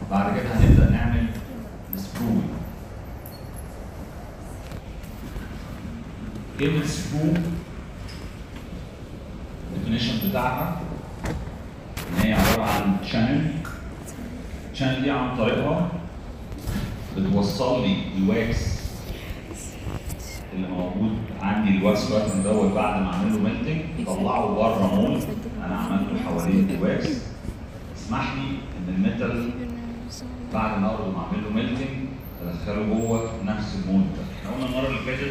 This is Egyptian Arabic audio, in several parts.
بعد كده هنبدا نعمل سبرو كلمه سبرو الديفينيشن بتاعها ان هي عباره عن شانل الشانل دي عن طريقها بتوصل لي الواكس اللي موجود عندي الواكس باترن دوت بعد ما اعمل له ميلتنج طلعه بره مول انا عملت له حوالين الواكس اسمح لي ان الميتال بعد ما اخده واعمل له ميلتنج ادخله جوه نفس المول ده احنا قلنا المره اللي فاتت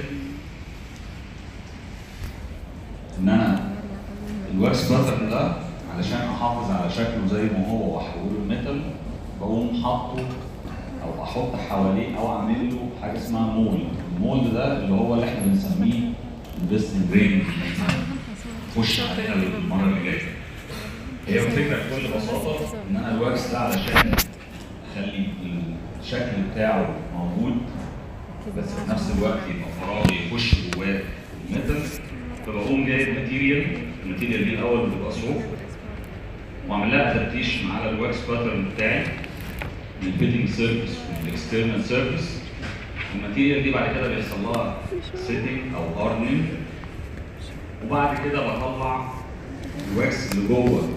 ان انا الواكس باترن ده علشان احافظ على شكله زي ما هو واحوله لميتال بقوم حاطه او احط حواليه او اعمل له حاجه اسمها مول المول ده اللي هو اللي احنا بنسميه انفستنج جرين خش علينا المره اللي جايه هي الفكره بكل بساطه ان انا الواكس ده علشان اخلي الشكل بتاعه موجود بس في نفس الوقت يبقى فراغ يخش جواه الميتال فبقوم جايب ماتيريال الماتيريال دي الاول بتبقى صوف واعمل لها تفتيش على الواكس باترن بتاعي من الفيتنج سيرفيس والاكسترنال سيرفيس الماتيريال دي بعد كده بيحصل لها سيتنج او هاردنينج وبعد كده بطلع الواكس اللي جوه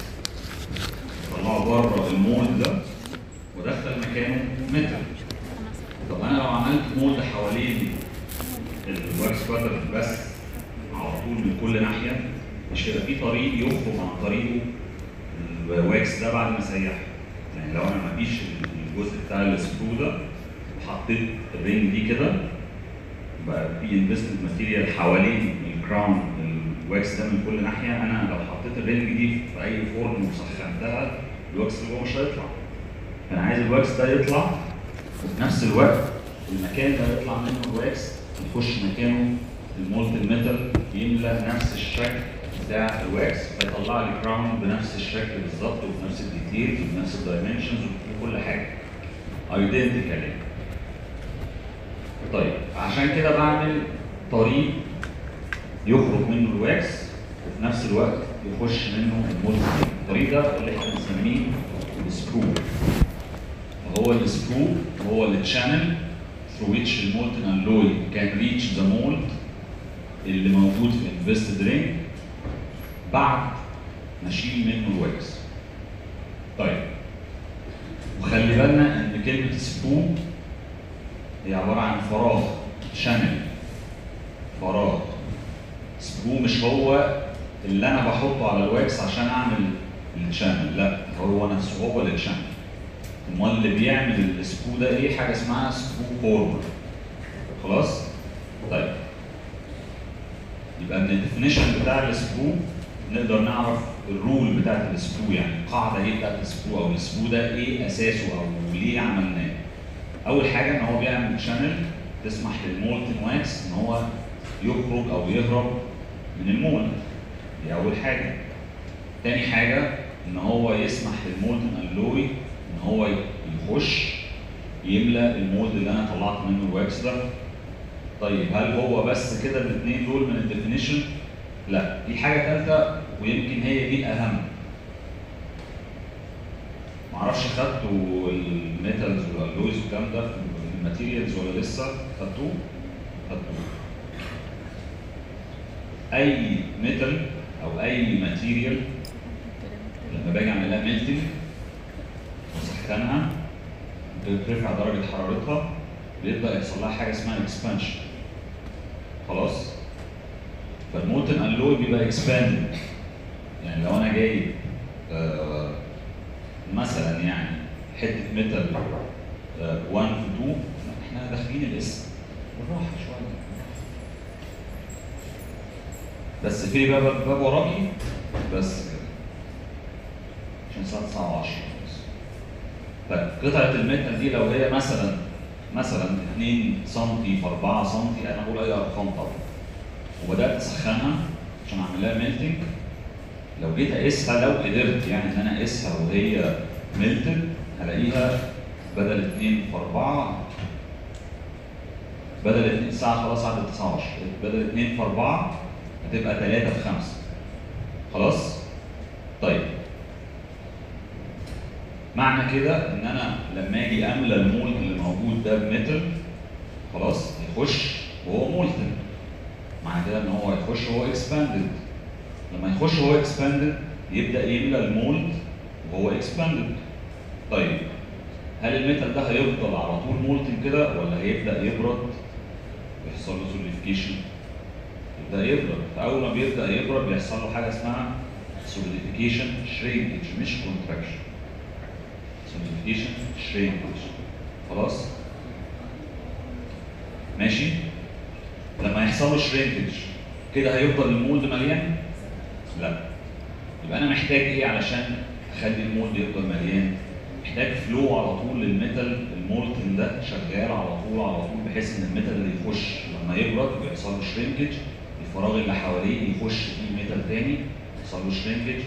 بطلعه بره المولد ده وادخل مكانه ميتال طب انا لو عملت مولد حوالين الواكس باترن بس على طول من كل ناحيه مش هيبقى في طريق يخرج عن طريقه الواكس ده بعد ما سيحه يعني لو انا ما فيش الجزء بتاع السكرو ده وحطيت الرينج دي كده بقى في انفستمنت ماتيريال حوالين الكراون الواكس ده من كل ناحيه انا لو حطيت الرينج دي في اي فرن وسخنتها الواكس اللي جوه مش هيطلع فانا عايز الواكس ده يطلع وفي نفس الوقت المكان ده يطلع منه الواكس يخش مكانه المولتن ميتال يملى نفس الشكل بتاع الواكس فيطلع لي كراون بنفس الشكل بالظبط وبنفس الديتيلز وبنفس الدايمنشنز وكل حاجه ايدنتيكال يعني طيب عشان كده بعمل طريق يخرج منه الواكس وفي نفس الوقت يخش منه المولتن الطريق ده اللي احنا بنسميه السكرو وهو السكرو هو التشانل through which the molten alloy can reach the mold اللي موجود في invested ring بعد ما اشيل منه الواكس. طيب وخلي بالنا ان كلمه سبو هي عباره عن فراغ شانل فراغ سبو مش هو اللي انا بحطه على الواكس عشان اعمل الشانل لا هو نفسه هو الشانل امال اللي بيعمل السكرو ده ايه حاجه اسمها سكرو فورمر خلاص طيب يبقى من الديفينيشن بتاع السكرو نقدر نعرف الرول بتاعت السكرو يعني القاعده ايه بتاعت السكرو او السكرو ده ايه اساسه او ليه عملناه اول حاجه ان هو بيعمل شانل تسمح للمولتن واكس ان هو يخرج او يهرب من المولد دي اول حاجه تاني حاجه ان هو يسمح للمولتن الوي ان هو يخش يملى المولد اللي انا طلعت منه الواكس ده طيب هل هو بس كده الاثنين دول من الديفينيشن؟ لا في حاجه ثالثه ويمكن هي دي الاهم معرفش خدتوا الميتالز والالويز والكلام ده في الماتيريالز ولا لسه خدتوه؟ خدتوه اي ميتال او اي ماتيريال لما باجي اعمل لها ميلتنج واسخنها بترفع درجه حرارتها بيبدا يحصل لها حاجه اسمها اكسبانشن خلاص فالمولتن الوي بيبقى اكسباند يعني لو انا جايب آه مثلا يعني حته ميتال آه 1 في 2 احنا داخلين الاسم بالراحه شويه بس في باب باب وراكي بس كده عشان الساعه 9 و10 طيب قطعه الميتال دي لو هي مثلا مثلا 2 سم في 4 سم انا بقول اي ارقام طبعا وبدات اسخنها عشان اعمل لها ميلتنج لو جيت اقيسها لو قدرت يعني ان انا اقيسها وهي ميلتد هلاقيها بدل 2 في 4 بدل 2 الساعه خلاص عدت 19 بدل 2 في 4 هتبقى 3 في 5 خلاص؟ طيب معنى كده ان انا لما اجي املى المولد اللي موجود ده بميتال خلاص هيخش وهو مولتن معنى كده ان هو هيخش وهو اكسباندد لما يخش وهو اكسباندد يبدا يملى المولد وهو اكسباندد طيب هل الميتال ده هيفضل على طول مولتن كده ولا هيبدا يبرد ويحصل له سوليفيكيشن يبدا يبرد فاول ما بيبدا يبرد بيحصل له حاجه اسمها سوليديفيكيشن شرينكج مش كونتراكشن سوليديفيكيشن شرينكج خلاص ماشي لما يحصل له شرينكج كده هيفضل المولد مليان لا يبقى انا محتاج ايه علشان اخلي المولد يفضل مليان محتاج فلو على طول للميتال المولتن ده شغال على طول على طول بحيث ان الميتال اللي يخش لما يبرد ويحصل له شرينكج الفراغ اللي حواليه يخش فيه ميتال تاني يحصل له شرينكج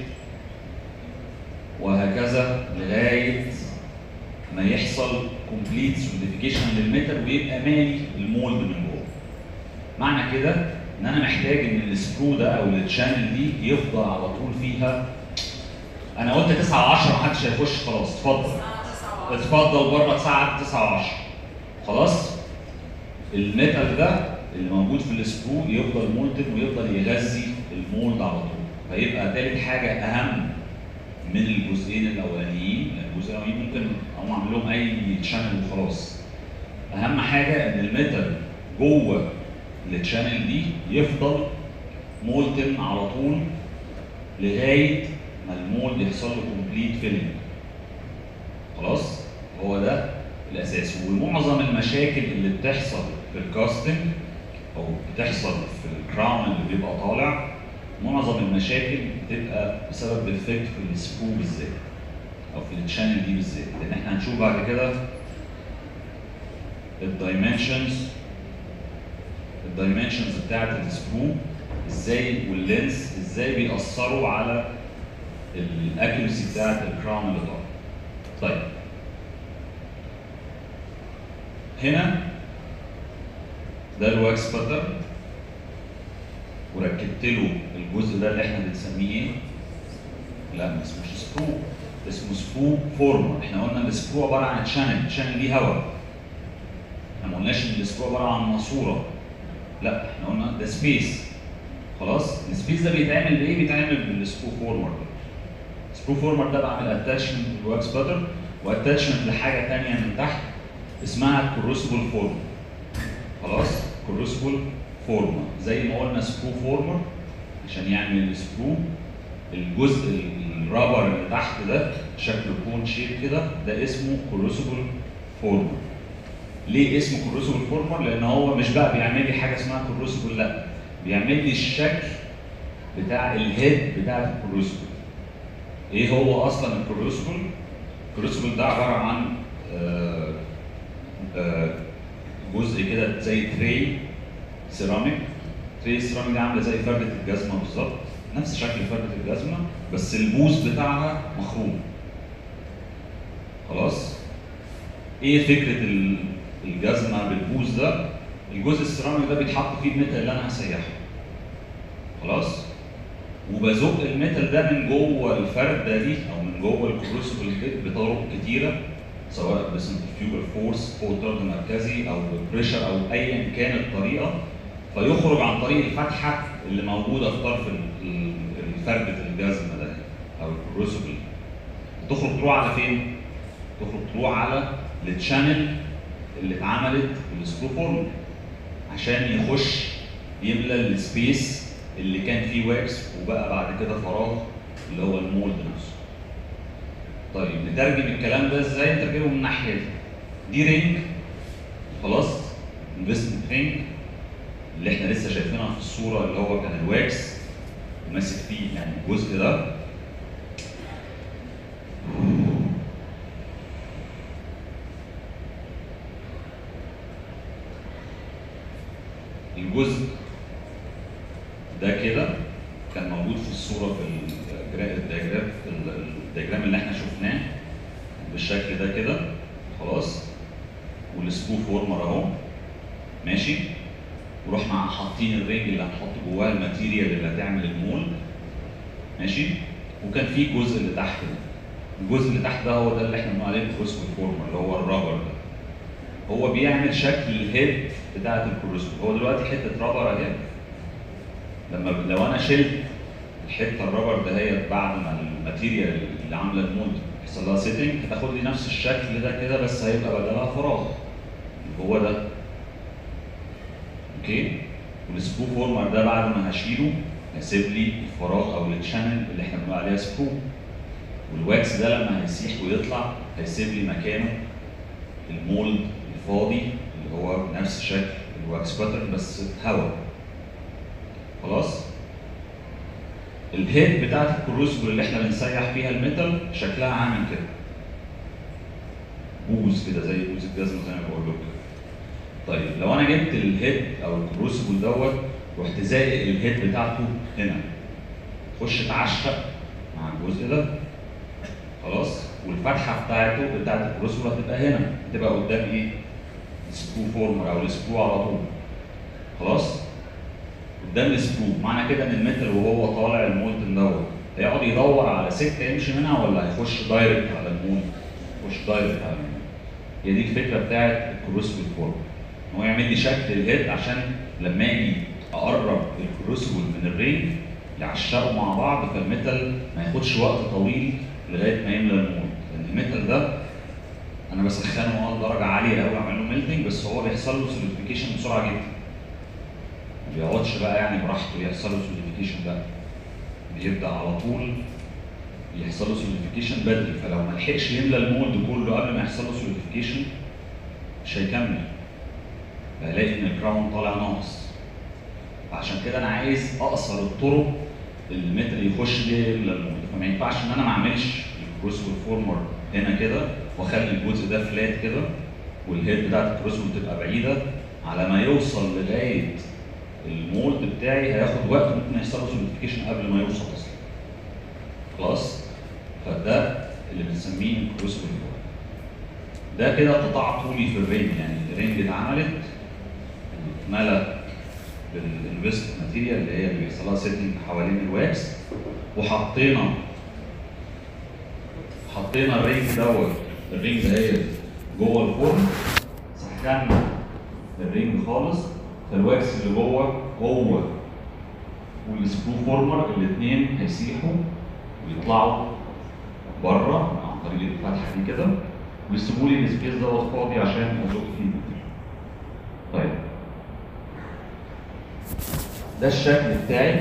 وهكذا لغايه ما يحصل كومبليت سوليديفيكيشن للميتال ويبقى مالي المولد من جوه. معنى كده ان انا محتاج ان السكرو ده او التشانل دي يفضل على طول فيها انا قلت 9 10 ما حدش هيخش خلاص اتفضل اتفضل بره ساعه 9 10 خلاص الميتال ده اللي موجود في السكرو يفضل مولتن ويفضل يغذي المولد على طول فيبقى تالت حاجه اهم من الجزئين الاولانيين لان الجزئين الاولانيين ممكن هم اعمل لهم اي تشانل وخلاص اهم حاجه ان الميتال جوه التشانل دي يفضل مولتن على طول لغايه ما المولد يحصل له كومبليت فيلنج خلاص هو ده الاساس ومعظم المشاكل اللي بتحصل في الكاستنج او بتحصل في الكراون اللي بيبقى طالع معظم المشاكل بتبقى بسبب الفكر في السكرو بالذات او في التشانل دي بالذات لان احنا هنشوف بعد كده الدايمنشنز الدايمنشنز بتاعت السكرو ازاي واللينس ازاي بيأثروا على الاكيرسي بتاعت الكراون اللي طالع طيب هنا ده الواكس باتر وركبت له الجزء ده اللي احنا بنسميه ايه؟ لا ما اسموش سكرو اسمه سكرو فورمر احنا قلنا السكرو عباره عن تشانل تشانل ليه هواء احنا ما قلناش ان السكرو عباره عن ماسوره لا احنا قلنا ده سبيس خلاص السبيس ده بيتعمل بايه؟ بيتعمل بالسكرو فورمر السكرو فورمر ده بعمل اتاتشمنت للواكس باتر واتاتشمنت لحاجه ثانيه من تحت اسمها كروسبل فورمر خلاص كروسبل فورمر زي ما قلنا سكرو فورمر عشان يعمل السكرو الجزء الرابر اللي تحت ده شكله كون شيب كده ده اسمه كروسبل فورمر ليه اسمه كروسبل فورمر؟ لان هو مش بقى بيعمل لي حاجه اسمها كروسبل لا بيعمل لي الشكل بتاع الهيد بتاع الكروسبل ايه هو اصلا الكروسبل؟ الكروسبل ده عباره عن آه آه جزء كده زي تري سيراميك تري السيراميك دي عامله زي فرده الجزمه بالظبط نفس شكل فرده الجزمه بس البوز بتاعها مخروم خلاص ايه فكره الجزمه بالبوز ده الجزء السيراميك ده بيتحط فيه الميتال اللي انا هسيحه خلاص وبزق الميتال ده من جوه الفرده دي او من جوه الكروسبل بطرق كتيره سواء بسنترفيوجل فورس فوق طرد مركزي او بريشر او ايا كان الطريقه فيخرج عن طريق الفتحه اللي موجوده في طرف فرده الجزمه ده او الكروسبل تخرج تروح على فين؟ تخرج تروح على التشانل اللي اتعملت بالسكرو فورم عشان يخش يملى السبيس اللي كان فيه واكس وبقى بعد كده فراغ اللي هو المولد نفسه. طيب نترجم الكلام ده ازاي؟ نترجمه من الناحيه دي. دي رينج خلاص انفستمنت رينج اللي احنا لسه شايفينها في الصوره اللي هو كان الواكس وماسك فيه يعني الجزء ده الجزء ده كده كان موجود في الصوره في الدياجرام الدياجرام اللي احنا شفناه بالشكل ده كده خلاص والسكرو فورمر اهو ماشي ورحنا حاطين الرينج اللي هنحط جواه الماتيريال اللي هتعمل المول ماشي وكان في جزء اللي تحت ده الجزء اللي تحت ده هو ده اللي احنا بنقول عليه الكروسبل فورمر اللي هو الرابر ده هو بيعمل شكل الهيد بتاعت الكروسبل هو دلوقتي حته رابر اهي لما لو انا شلت الحته الرابر دهيت بعد ما الماتيريال اللي عامله المولد يحصل لها سيتنج هتاخد لي نفس الشكل ده كده بس هيبقى بدلها فراغ هو ده اوكي والسبرو فورمر ده بعد ما هشيله هيسيب لي الفراغ او التشانل اللي احنا بنقول عليها سبرو والواكس ده لما هيسيح ويطلع هيسيب لي مكانه المولد الفاضي اللي هو نفس شكل الواكس باترن بس هواء خلاص الهيد بتاعت الكروسبل اللي احنا بنسيح فيها الميتال شكلها عامل كده بوز كده زي بوز الجزمه زي ما بقول لكم طيب لو انا جبت الهيد او الكروسبل دوت رحت زائق الهيد بتاعته هنا تخش تعشق مع الجزء ده خلاص والفتحه بتاعته بتاعت الكروسبل هتبقى هنا هتبقى قدام ايه؟ السكرو فورمر او السكرو على طول خلاص قدام السكرو معنى كده ان الميتال وهو طالع المولتن دوت هيقعد يدور على سكه يمشي منها ولا هيخش دايركت على المول يخش دايركت على المول هي دي الفكره بتاعت الكروسبل فورم هو يعمل لي شكل الهيد عشان لما اجي اقرب الكروسبل من الرينج يعشقوا مع بعض فالميتال ما ياخدش وقت طويل لغايه ما يملى المول لان الميتال ده انا بسخنه اه درجه عاليه قوي اعمل له ميلتنج بس هو بيحصل له سوليديفيكيشن بسرعه جدا ما بيقعدش بقى يعني براحته يحصل له سوليديفيكيشن ده بيبدا على طول يحصل له سوليديفيكيشن بدري فلو ما لحقش يملى المولد كله قبل ما يحصل له سوليديفيكيشن مش هيكمل هلاقي ان الكراون طالع ناقص فعشان كده انا عايز اقصر الطرق اللي المتر يخش بيها يملى المولد فما ينفعش ان انا ما اعملش الكروسبل فورمر هنا كده واخلي الجزء ده فلات كده والهيد بتاعت الكروسبل تبقى بعيده على ما يوصل لغايه المولد بتاعي هياخد وقت ممكن يحصل له سوليديفيكيشن قبل ما يوصل اصلا. خلاص؟ فده اللي بنسميه الكروسبل فورمر. ده كده قطاع طولي في الرينج يعني الرينج اتعملت اتملى بالانفست ماتيريال اللي هي اللي بيحصل لها سيتنج حوالين الواكس وحطينا حطينا الرينج دوت الرينج دهيت جوه الفرن سخنا الرينج خالص فالواكس اللي جوه هو والسكرو فورمر الاثنين هيسيحوا ويطلعوا بره عن طريق الفتحه دي كده ويسيبوا لي السبيس دوت فاضي عشان ازق فيه طيب ده الشكل بتاعي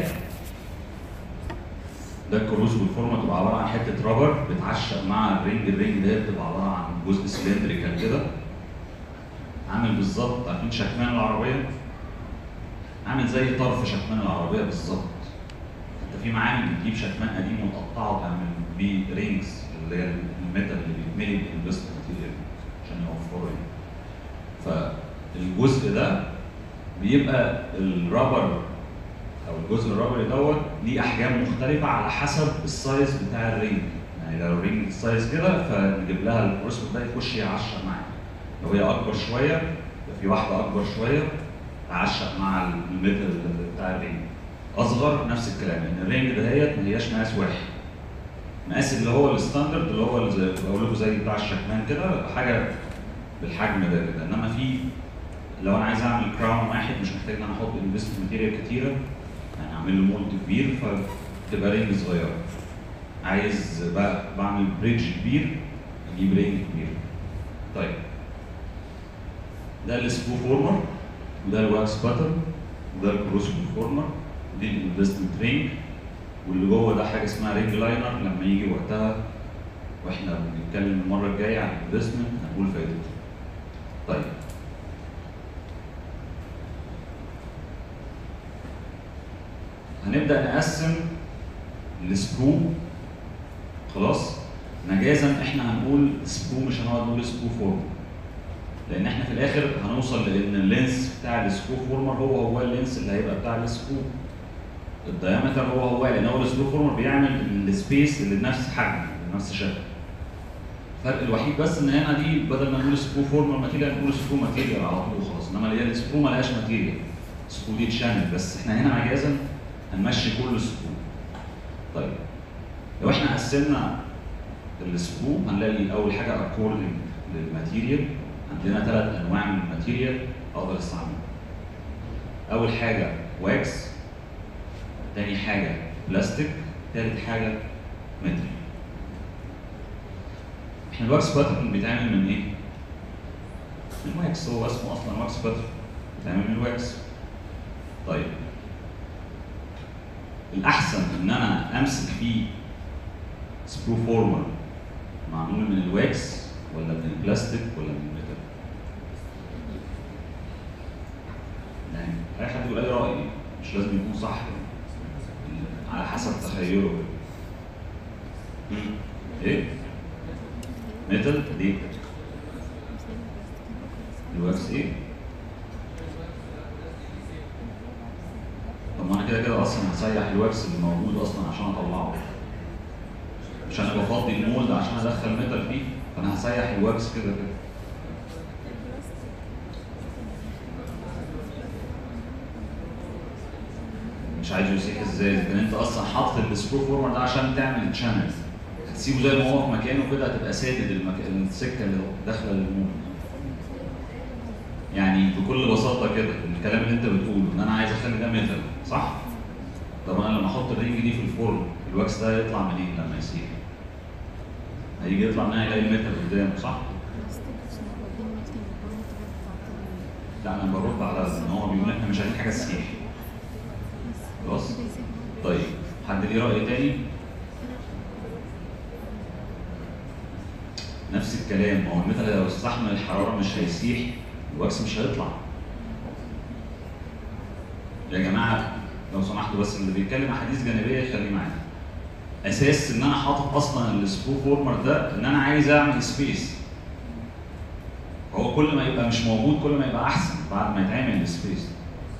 ده الكروسبل فورمه تبقى عباره عن حته رابر بتعشق مع الرينج الرينج ده بتبقى عباره عن جزء سلندريكال كده عامل بالظبط عارفين شكمان العربيه عامل زي طرف شكمان العربيه بالظبط انت في معامل بتجيب شكمان قديم وتقطعه وتعمل بيه رينجز اللي هي الميتال اللي بيتملي بالانفستمنت ماتيريال عشان يوفروا يعني فالجزء ده بيبقى الرابر او الجزء الرابري دوت ليه احجام مختلفه على حسب السايز بتاع الرينج يعني لو الرينج السايز كده فنجيب لها الكروسبل ده يخش يعشق معاها لو هي اكبر شويه يبقى في واحده اكبر شويه تعشق مع الميتال بتاع الرينج اصغر نفس الكلام لان الرينج دهيت ما هياش مقاس واحد مقاس اللي هو الستاندرد اللي هو اللي زي بقول لكم زي بتاع الشكمان كده حاجه بالحجم ده كده انما في لو انا عايز اعمل كراون واحد مش محتاج ان انا احط انفستمنت ماتيريال كتيره يعني اعمل له مولد كبير فتبقى رينج صغيره عايز بقى بعمل بريدج كبير اجيب رينج كبير طيب ده السكرو فورمر وده الواكس باتر وده الكروسبل فورمر ودي الانفستمنت رينج واللي جوه ده حاجه اسمها رينج لاينر لما يجي وقتها واحنا بنتكلم المره الجايه عن الانفستمنت هنقول فائدته. طيب هنبدا نقسم السكرو خلاص مجازا احنا هنقول سكرو مش هنقعد نقول سكرو فورمر لان احنا في الاخر هنوصل لان اللينس بتاع السكرو فورمر هو هو اللينس اللي هيبقى بتاع السكرو الدايمتر هو هو لان هو السكرو فورمر بيعمل السبيس اللي بنفس حجم بنفس شكل الفرق الوحيد بس ان هنا دي بدل ما نقول سكرو فورمر ماتيريال نقول سكرو ماتيريال على طول خلاص انما اللي هي السكرو ما لهاش ماتيريال سكرو دي تشانل بس احنا هنا مجازا هنمشي كل سكرو طيب لو احنا قسمنا السكرو هنلاقي اول حاجه اكوردنج للماتيريال عندنا ثلاث انواع من الماتيريال اقدر استعملها اول حاجه واكس تاني حاجه بلاستيك تالت حاجه متر احنا الواكس باترن بيتعمل من ايه؟ من واكس هو اسمه اصلا واكس باترن بيتعمل من الواكس طيب الاحسن ان انا امسك فيه سكرو فورمر معمول من الواكس ولا من البلاستيك ولا من الميتال؟ يعني اي حد يقول اي راي مش لازم يكون صح على حسب تخيله مم. ايه؟ ميتال ليه؟ الواكس ايه؟ طب ما انا كده كده اصلا هسيح الواكس اللي موجود اصلا عشان اطلعه مش انا بفضي المولد عشان ادخل ميتال فيه فانا هسيح الواكس كده كده مش عايزه يسيح ازاي لان انت اصلا حاطط السكرو فورمر ده عشان تعمل تشانل هتسيبه زي ما هو في مكانه كده هتبقى سادد المك... السكه اللي داخله للمولد يعني بكل بساطه كده الكلام اللي انت بتقوله ان انا عايز اخلي ده ميتال صح؟ طب انا لما احط الرينج دي في الفرن الواكس ده يطلع منين لما يسيح؟ هيجي يطلع منها يلاقي الميتال قدامه صح؟ لا انا برد على ان هو بيقول احنا مش عايزين حاجه تسيح خلاص؟ طيب حد ليه راي تاني؟ نفس الكلام ما هو الميتال لو استحمل الحراره مش هيسيح الواكس مش هيطلع يا جماعه لو سمحتوا بس اللي بيتكلم احاديث جانبيه يخليه معانا اساس ان انا حاطط اصلا السكرو فورمر ده ان انا عايز اعمل سبيس هو كل ما يبقى مش موجود كل ما يبقى احسن بعد ما يتعمل السبيس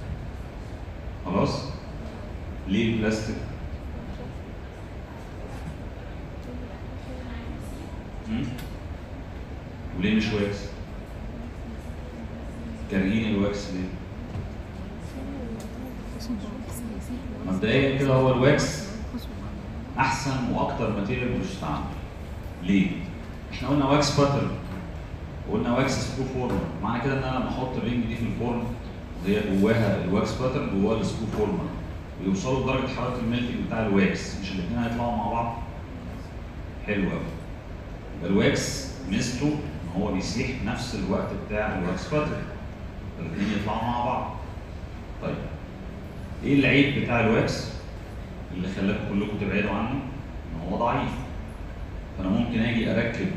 خلاص ليه البلاستيك مم؟ وليه مش واكس كارهين الواكس ليه مبدئيا كده هو الواكس احسن واكتر ماتيريال بتستعمل ليه؟ احنا قلنا واكس باترن وقلنا واكس سكرو فورمر معنى كده ان انا لما احط الرينج دي في الفرن وهي جواها الواكس باترن جواها السكرو فورمر ويوصلوا لدرجه حراره الميلتنج بتاع الواكس مش الاثنين هيطلعوا مع بعض؟ حلو قوي يبقى الواكس ميزته ان هو بيسيح نفس الوقت بتاع الواكس باترن الاثنين يطلعوا مع بعض طيب ايه العيب بتاع الواكس اللي خلاكم كلكم تبعدوا عنه ان هو ضعيف فانا ممكن اجي اركب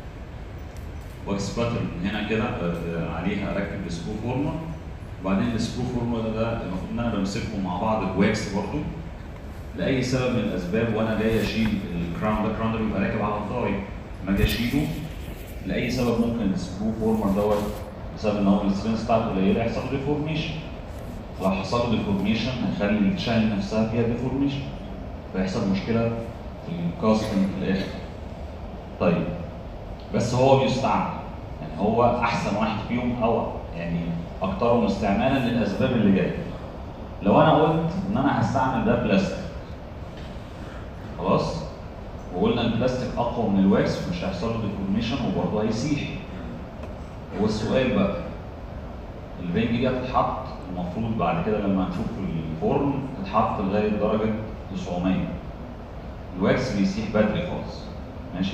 واكس باترن هنا كده آه، عليها اركب السكرو فورمر وبعدين السكرو فورمر ده, ده المفروض ان انا بمسكهم مع بعض بواكس برضه لاي سبب من الاسباب وانا جاي اشيل الكراون ده الكراون ده بيبقى راكب على الضاي لما اجي اشيله لاي سبب ممكن السكرو فورمر دوت بسبب ان هو السترينث بتاعته قليله يحصل له ديفورميشن لو حصل له ديفورميشن هيخلي الشاين نفسها فيها ديفورميشن فيحصل مشكله في الكاستنج في الاخر طيب بس هو بيستعمل يعني هو احسن واحد فيهم او يعني اكثرهم استعمالا للاسباب اللي جايه لو انا قلت ان انا هستعمل ده بلاستيك خلاص وقلنا البلاستيك اقوى من الواكس ومش هيحصل له ديفورميشن وبرضه هيسيح هو السؤال بقى الرينج دي هتتحط المفروض بعد كده لما هنشوف الفرن تتحط لغايه درجه 900 الواكس بيسيح بدري خالص ماشي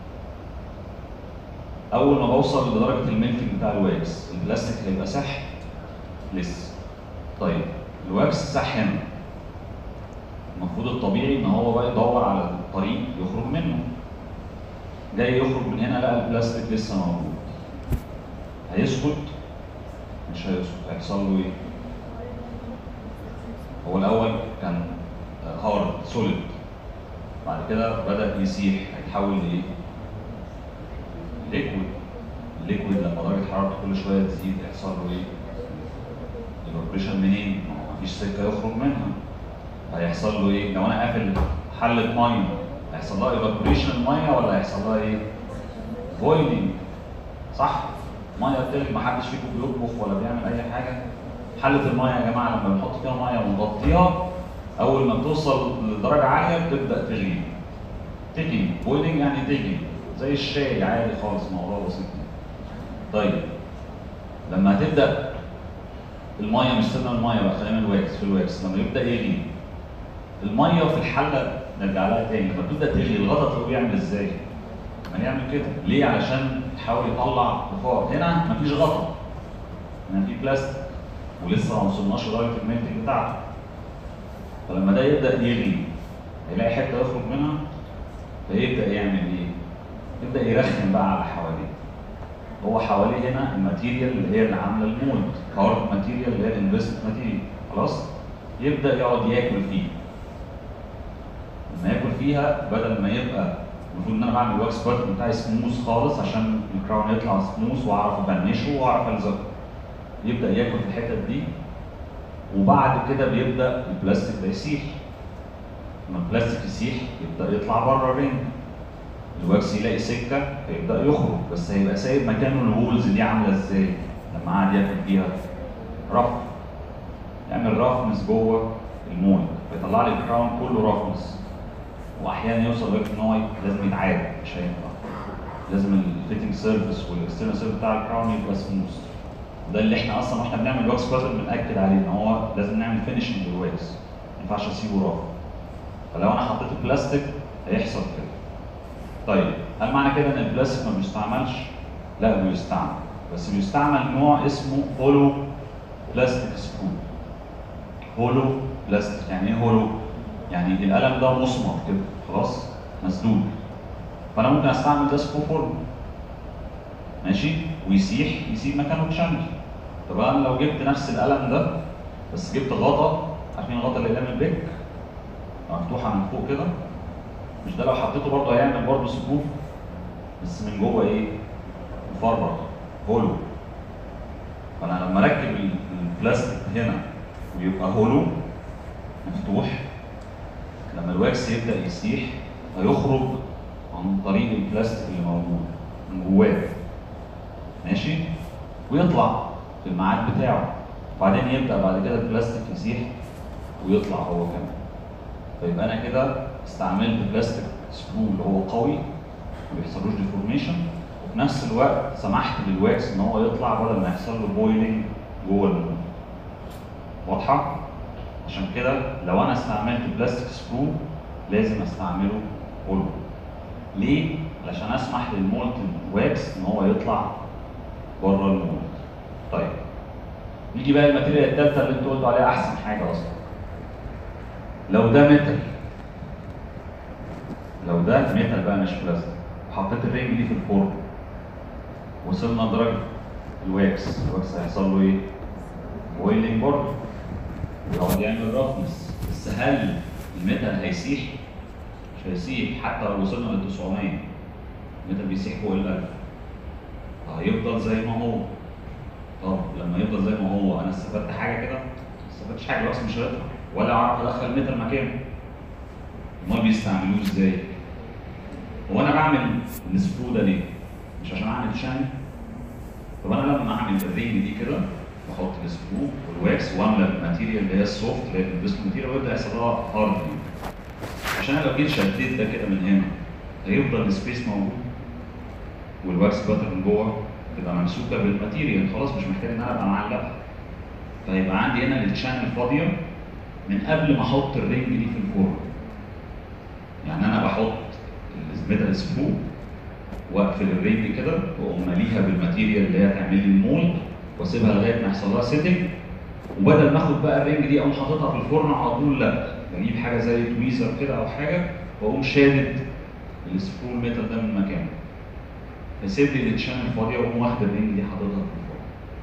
اول ما بوصل لدرجه الميلتنج بتاع الواكس البلاستيك هيبقى سح لسه طيب الواكس سح هنا المفروض الطبيعي ان هو بقى يدور على طريق يخرج منه جاي يخرج من هنا لقى البلاستيك لسه موجود هيسكت مش هيسكت هيحصل له ايه هو الاول كان هارد سوليد بعد كده بدا يسيح هيتحول لايه ليكويد الليكويد لما درجه حرارته كل شويه تزيد يحصل له ايه الاوبريشن منين ما هو مفيش سكه يخرج منها هيحصل له ايه لو انا قافل حله ميه هيحصل لها ايفابوريشن الميه ولا هيحصل لها ايه فويدنج صح ميه بتغلي ما حدش فيكم بيطبخ ولا بيعمل اي حاجه حله الميه يا جماعه لما بنحط فيها ميه ونغطيها اول ما بتوصل لدرجه عاليه بتبدا تغلي تيكينج بويلنج يعني تيكينج زي الشاي عادي خالص موضوع بسيط طيب لما هتبدا الميه مش سيبنا الميه بقى خلينا الواكس في الواكس لما يبدا يغلي الميه في الحله نرجع لها تاني لما تبدا تغلي الغطا تلاقيه بيعمل ازاي؟ ما يعمل كده ليه؟ علشان يحاول يطلع بخار هنا مفيش غطا هنا في بلاستيك ولسه ما وصلناش لدرجه المنتج بتاعته فلما ده يبدا يغلي هيلاقي حته يخرج منها فيبدا يعمل ايه؟ يبدا يرخم بقى على حواليه هو حواليه هنا الماتيريال اللي هي اللي عامله المولد هارد ماتيريال اللي هي الانفستمنت ماتيريال خلاص يبدا يقعد ياكل فيه لما ياكل فيها بدل ما يبقى المفروض ان انا بعمل الواكس بارت بتاعي سموث خالص عشان الكراون يطلع سموث واعرف ابنشه واعرف الزقه يبدا ياكل في الحتت دي وبعد كده بيبدا البلاستيك ده يسيح لما البلاستيك يسيح يبدا يطلع بره الرينج الواكس يلاقي سكه فيبدا يخرج بس هيبقى سايب مكانه الهولز دي عامله ازاي لما قعد ياكل فيها رف يعمل رفنس جوه المول فيطلع لي الكراون كله رفنس واحيانا يوصل لدرجه ان هو لازم يتعاد مش هينفع لازم الفيتنج سيرفيس والاكسترنال سيرفيس بتاع الكراون يبقى سموث ده اللي احنا اصلا واحنا بنعمل واكس باترن بناكد عليه ان هو لازم نعمل فينشنج للواكس ما ينفعش اسيبه رافع فلو انا حطيت بلاستيك هيحصل كده طيب هل معنى كده ان البلاستيك ما بيستعملش؟ لا بيستعمل بس بيستعمل نوع اسمه هولو بلاستيك سبرو هولو بلاستيك يعني ايه هولو؟ يعني القلم ده مصمت كده خلاص مسدود فانا ممكن استعمل ده سكرو فورم ماشي ويسيح يسيب مكانه تشانل طب انا لو جبت نفس القلم ده بس جبت غطا عارفين الغطا اللي قدام البيك مفتوحه من فوق كده مش ده لو حطيته برضه هيعمل برضه سكوب بس من جوه ايه؟ مفرغ هولو فانا لما اركب البلاستيك هنا ويبقى هولو مفتوح لما الواكس يبدا يسيح هيخرج عن طريق البلاستيك اللي موجود من جواه ماشي ويطلع في الميعاد بتاعه وبعدين يبدا بعد كده البلاستيك يسيح ويطلع هو كمان فيبقى انا كده استعملت بلاستيك سكرو اللي هو قوي ما بيحصلوش ديفورميشن وفي نفس الوقت سمحت للواكس ان هو يطلع بدل ما يحصل له بويلنج جوه المول واضحه؟ عشان كده لو انا استعملت بلاستيك سكرو لازم استعمله هولو ليه؟ علشان اسمح للمولتن واكس ان هو يطلع بره المول طيب نيجي بقى الماتيريال الثالثه اللي انتوا قلتوا عليها احسن حاجه اصلا لو ده ميتال لو ده ميتال بقى مش بلاستيك وحطيت الرينج دي في الفرن وصلنا لدرجه الواكس الواكس هيحصل له ايه؟ بويلنج برضه ويقعد يعمل رفنس بس هل الميتال هيسيح؟ مش هيسيح حتى لو وصلنا لل 900 الميتال بيسيح فوق ال 1000 هيفضل زي ما هو طب لما يفضل زي ما هو انا استفدت حاجه كده؟ ما استفدتش حاجه الواكس مش هيطلع ولا اعرف ادخل ميتال مكانه امال بيستعملوه ازاي؟ هو انا بعمل السكرو ده ليه؟ مش عشان اعمل شان طب انا لما اعمل الرينج دي كده بحط السكرو والواكس واملى الماتيريال اللي هي السوفت اللي هي الانفستمنت ماتيريال ويبدا يحصل لها هارد عشان انا لو جيت شديت ده كده من هنا هيفضل السبيس موجود والواكس باتر من جوه تبقى ممسوكه بالماتيريال خلاص مش محتاج ان انا ابقى معلقها فيبقى عندي هنا التشانل فاضيه من قبل ما احط الرينج دي في الفرن يعني انا بحط الميتال سكرو واقفل الرينج كده واقوم ماليها بالماتيريال اللي هي تعمل لي المولد واسيبها لغايه ما يحصل لها سيتنج وبدل ما اخد بقى الرينج دي اقوم حاططها في الفرن على طول لا بجيب حاجه زي تويزر كده او حاجه واقوم شادد السكرو الميتال ده من مكانه فيسيب لي التشانل فاضيه واقوم واخد الرينج دي حاططها في الفرن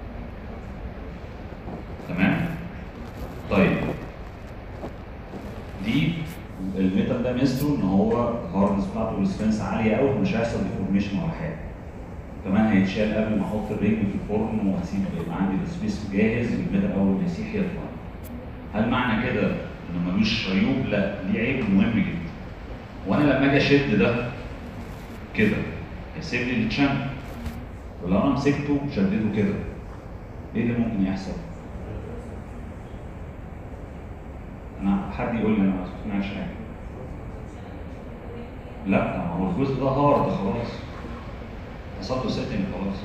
تمام طيب دي الميتال ده ميزته ان هو الهاردنس بتاعته والسبنس عاليه قوي فمش هيحصل ديفورميشن ولا حاجه كمان هيتشال قبل ما احط الرجل في الفرن وهسيب يبقى عندي السبيس جاهز الميتال اول ما يسيح يطلع هل معنى كده انه ملوش عيوب؟ لا ليه عيب مهم جدا وانا لما اجي اشد ده كده هيسيب لي التشانل ولو انا مسكته شديته كده ايه اللي ممكن يحصل؟ انا حد يقول لي انا ما سمعتش حاجه لا ما هو الجزء ده هارد خلاص حصل له سيتنج خلاص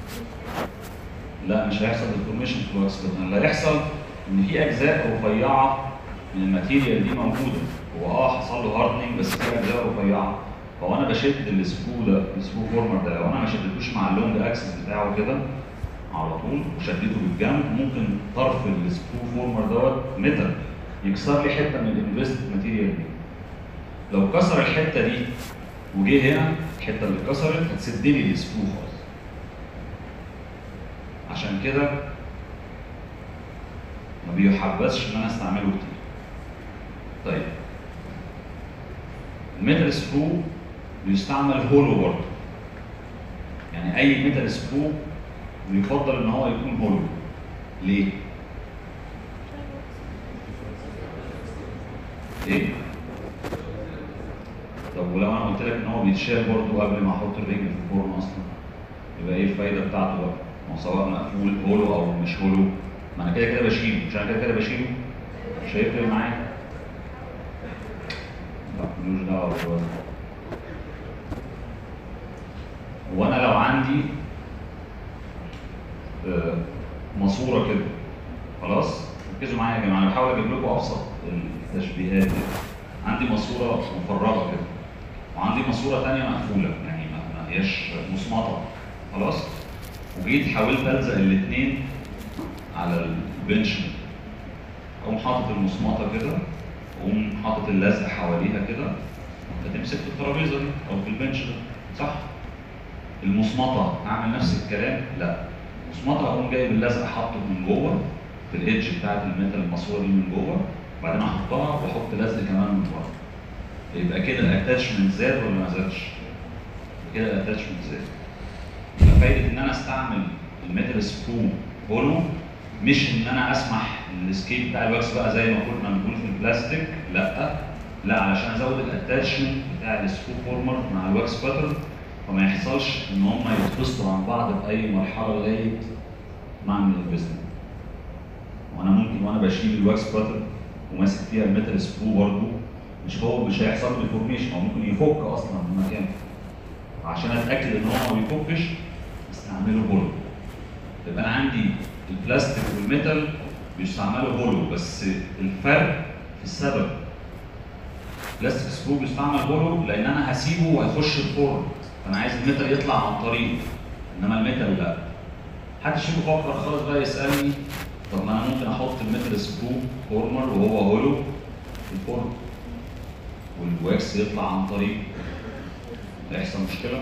لا مش هيحصل ديفورميشن في الواكس باترن اللي هيحصل ان في اجزاء رفيعه من الماتيريال دي موجوده هو اه حصل له هاردنينج بس في اجزاء رفيعه فهو انا بشد السكرو ده السكرو فورمر ده لو انا ما شدتوش مع اللونج اكسس بتاعه كده على طول وشديته بالجنب ممكن طرف السكرو فورمر دوت متر يكسر لي حته من الانفست ماتيريال دي لو كسر الحته دي وجه هنا الحته اللي اتكسرت هتسد لي السكرو خالص عشان كده ما بيحبذش ان انا استعمله كتير طيب الميتال سكرو بيستعمل هولو برضه يعني اي ميتال سكرو بيفضل ان هو يكون هولو ليه؟ ليه؟ طب ولو انا قلت لك ان هو بيتشال برضه قبل ما احط الرجل في الفرن اصلا يبقى ايه الفايده بتاعته بقى؟ ما هو سواء مقفول هولو او مش هولو ما انا كده كده بشيله مش انا كده كده بشيله مش هيفرق معايا لا ملوش دعوه بالوزن وانا لو عندي آه، ماسوره كده خلاص ركزوا معايا يا جماعه انا بحاول اجيب لكم ابسط التشبيهات دي عندي ماسوره مفرغه كده وعندي ماسوره ثانيه مقفوله يعني ما ما هياش مصمطه خلاص وجيت حاولت الزق الاثنين على البنش اقوم حاطط المصمطه كده واقوم حاطط اللزق حواليها كده فتمسك في الترابيزه دي او في البنش ده صح؟ المصمطه اعمل نفس الكلام؟ لا المصمطه اقوم جايب اللزق حاطه من جوه في الايدج بتاعت الميتال الماسوره دي من جوه وبعدين احطها واحط لزق كمان من بره يبقى كده الاتاتشمنت زاد ولا ما زادش؟ كده الاتاتشمنت زاد يبقى فايده ان انا استعمل الميتال سكرو هولو مش ان انا اسمح السكيب بتاع الواكس بقى زي ما كنا بنقول في البلاستيك لا لا علشان ازود الاتاتشمنت بتاع السكرو فورمر مع الواكس باترن وما يحصلش ان هم يتفصلوا عن بعض باي مرحله لغايه ما اعمل البيزنس وانا ممكن وانا بشيل الواكس باترن وماسك فيها الميتال سكرو برضه مش هو مش هيحصل له ديفورميشن هو ممكن يفك اصلا من مكانه عشان اتاكد ان هو ما بيفكش استعمله هولو يبقى انا عندي البلاستيك والميتال بيستعملوا هولو بس الفرق في السبب بلاستيك سكرو بيستعمل هولو لان انا هسيبه وهيخش الفرن فانا عايز الميتال يطلع عن طريقه انما الميتال لا حد فيكم فكر خالص بقى يسالني طب ما انا ممكن احط الميتال سكرو فورمر وهو هولو في الفرن والواكس يطلع عن طريقه هيحصل مشكله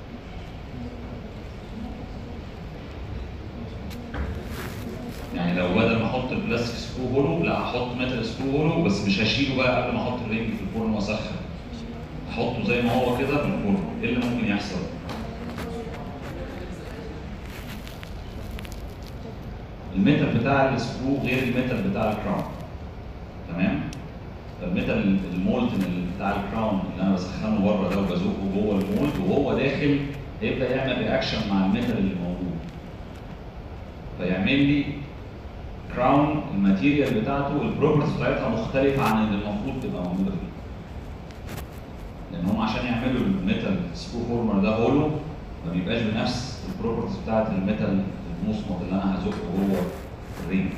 يعني لو بدل ما احط البلاستيك سكرو هولو لا احط ميتال سكرو هولو بس مش هشيله بقى قبل ما احط الرينج في الفرن واسخن احطه زي ما هو كده في الفرن ايه اللي ممكن يحصل؟ الميتال بتاع السكرو غير الميتال بتاع الكراون تمام؟ الميتال المولتن اللي بتاع الكراون اللي انا بسخنه بره ده وبزقه جوه المولد وهو داخل هيبدا يعمل رياكشن مع الميتال اللي موجود فيعمل لي كراون الماتيريال بتاعته البروبرتيز بتاعتها مختلفه عن اللي المفروض تبقى موجوده فيه. لان هم عشان يعملوا الميتال سكرو فورمر ده هولو ما بيبقاش بنفس البروبرتيز بتاعت الميتال المصمت اللي انا هزقه جوه الرينج.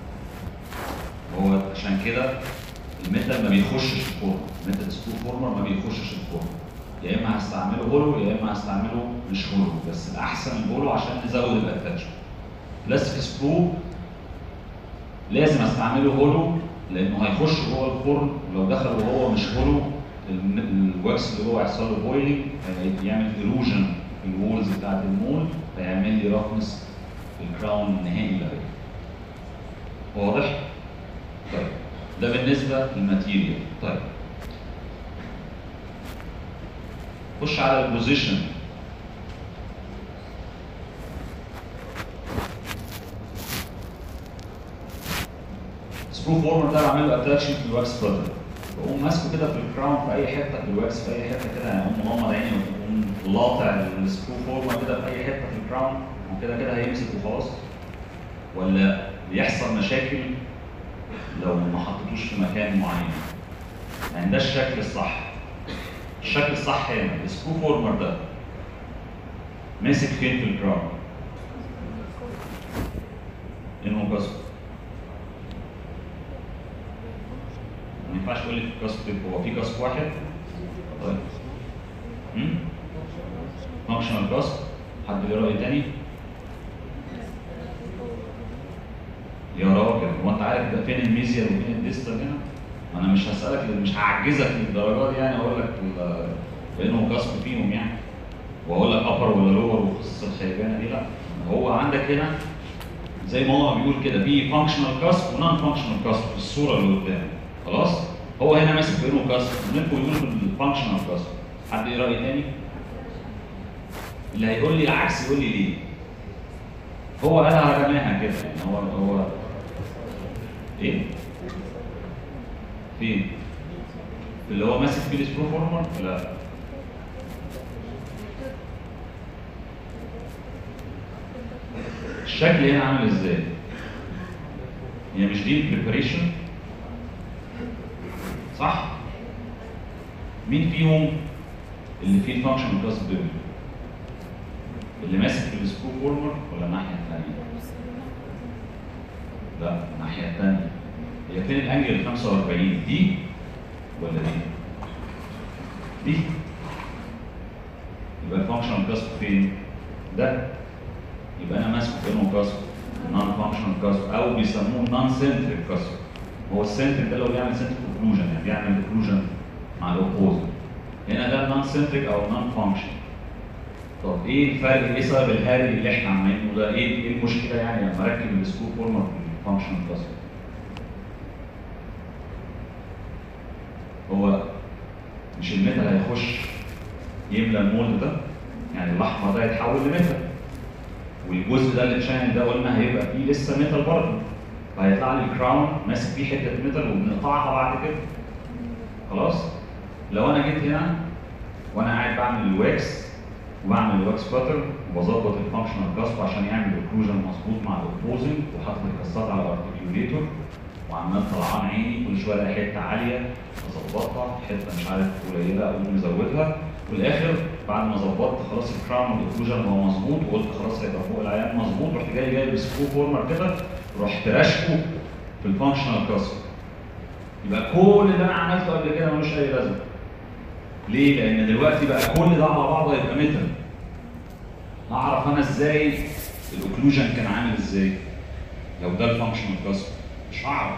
هو عشان كده الميتال ما بيخشش الفرن، الميتال سكرو فورمر ما بيخشش الفرن. يا اما هستعمله هولو يا اما هستعمله مش هولو بس الاحسن الهولو عشان نزود الاتاتشمنت. بلاستيك سكرو لازم استعمله هولو لانه هيخش جوه الفرن ولو دخل وهو مش هولو الم- الواكس اللي جوه هيحصل له بويلنج يعمل ايروجن في الوولز بتاعت المول فيعمل لي رفنس في الكراون النهائي اللي هيبقى. واضح؟ طيب ده بالنسبه للماتيريال طيب خش على البوزيشن سكرو فورمر ده بعمل له اتاتشن في الواكس باتر بقوم ماسكه كده في الكراون في اي حته في الواكس في اي حته كده يعني اقوم مغمض عيني واقوم لاطع السكرو فورمر كده في اي حته في الكراون وكده كده هيمسك وخلاص ولا بيحصل مشاكل لو ما حطيتوش في مكان معين يعني ده الشكل الصح الشكل الصح هنا السكرو فورمر ده ماسك فين في الجراوند؟ انه كسر ما ينفعش تقول لي في كسر هو في كسر واحد طيب فانكشنال كسر حد ليه راي تاني؟ يا راجل هو انت عارف ده فين الميزيال وفين الديستال هنا؟ ما انا مش هسالك مش هعجزك للدرجه دي يعني اقول لك ال- بانه كسر فيهم يعني واقول لك ابر ولا لور وقصص الخيبانه دي لا هو عندك هنا زي ما هو بيقول كده في فانكشنال كاسب ونون فانكشنال كاسب في الصوره اللي قدام خلاص هو هنا ماسك بينه كاسب منكم يقول في الفانكشنال كاسب حد ايه راي تاني؟ اللي هيقول لي العكس يقول لي ليه؟ هو قالها رماها كده يعني هو هو ايه؟ فين؟ اللي هو ماسك فيه السكرو فورمر؟ لا الشكل هنا عامل ازاي؟ هي مش دي البريبريشن صح؟ مين فيهم اللي فيه الفانكشن كلاس بيبل؟ اللي ماسك في السكرو فورمر ولا الناحية الثانية؟ لا الناحية الثانية هي فين الانجل ال 45 دي ولا دي؟ دي يبقى الفانكشن كلاس فين؟ ده يبقى انا ماسك بينه كسر نون فانكشنال كسر او بيسموه نون سنتريك كسر هو السنتريك ده اللي هو بيعمل سنتريك اوكلوجن يعني بيعمل اوكلوجن مع الاوبوزيت هنا ده نون سنتريك او نون فانكشن طب ايه الفرق ايه سبب الهاري اللي احنا عاملينه ده ايه ايه المشكله يعني لما اركب السكرو فورمر في الفانكشنال كسر هو مش الميتال هيخش يملى المولد ده يعني الاحمر ده يتحول لميتال والجزء ده اللي اتشانل ده قلنا هيبقى فيه لسه ميتال برضه فهيطلع لي الكراون ماسك فيه حته ميتال وبنقطعها بعد كده خلاص لو انا جيت هنا وانا قاعد بعمل الواكس وبعمل الواكس باتر وبظبط الفانكشنال كاسب عشان يعمل اوكلوجن مظبوط مع الاوبوزنج وحاطط الكاسات على الارتكيوليتور وعمال طلعان عيني كل شويه الاقي حته عاليه اظبطها حته مش عارف قليله اقوم مزودها وفي الاخر بعد ما ظبطت خلاص الكراون والاوكلوجن هو مظبوط وقلت خلاص هيبقى فوق العيان مظبوط رحت جاي جايب سكرو فورمر كده رحت راشقه في الفانكشنال كاسب يبقى كل اللي انا عملته قبل كده ملوش اي لازمه ليه؟ لان دلوقتي بقى كل ده على بعضه هيبقى ميتال اعرف انا ازاي الاوكلوجن كان عامل ازاي لو ده الفانكشنال كاسب مش هعرف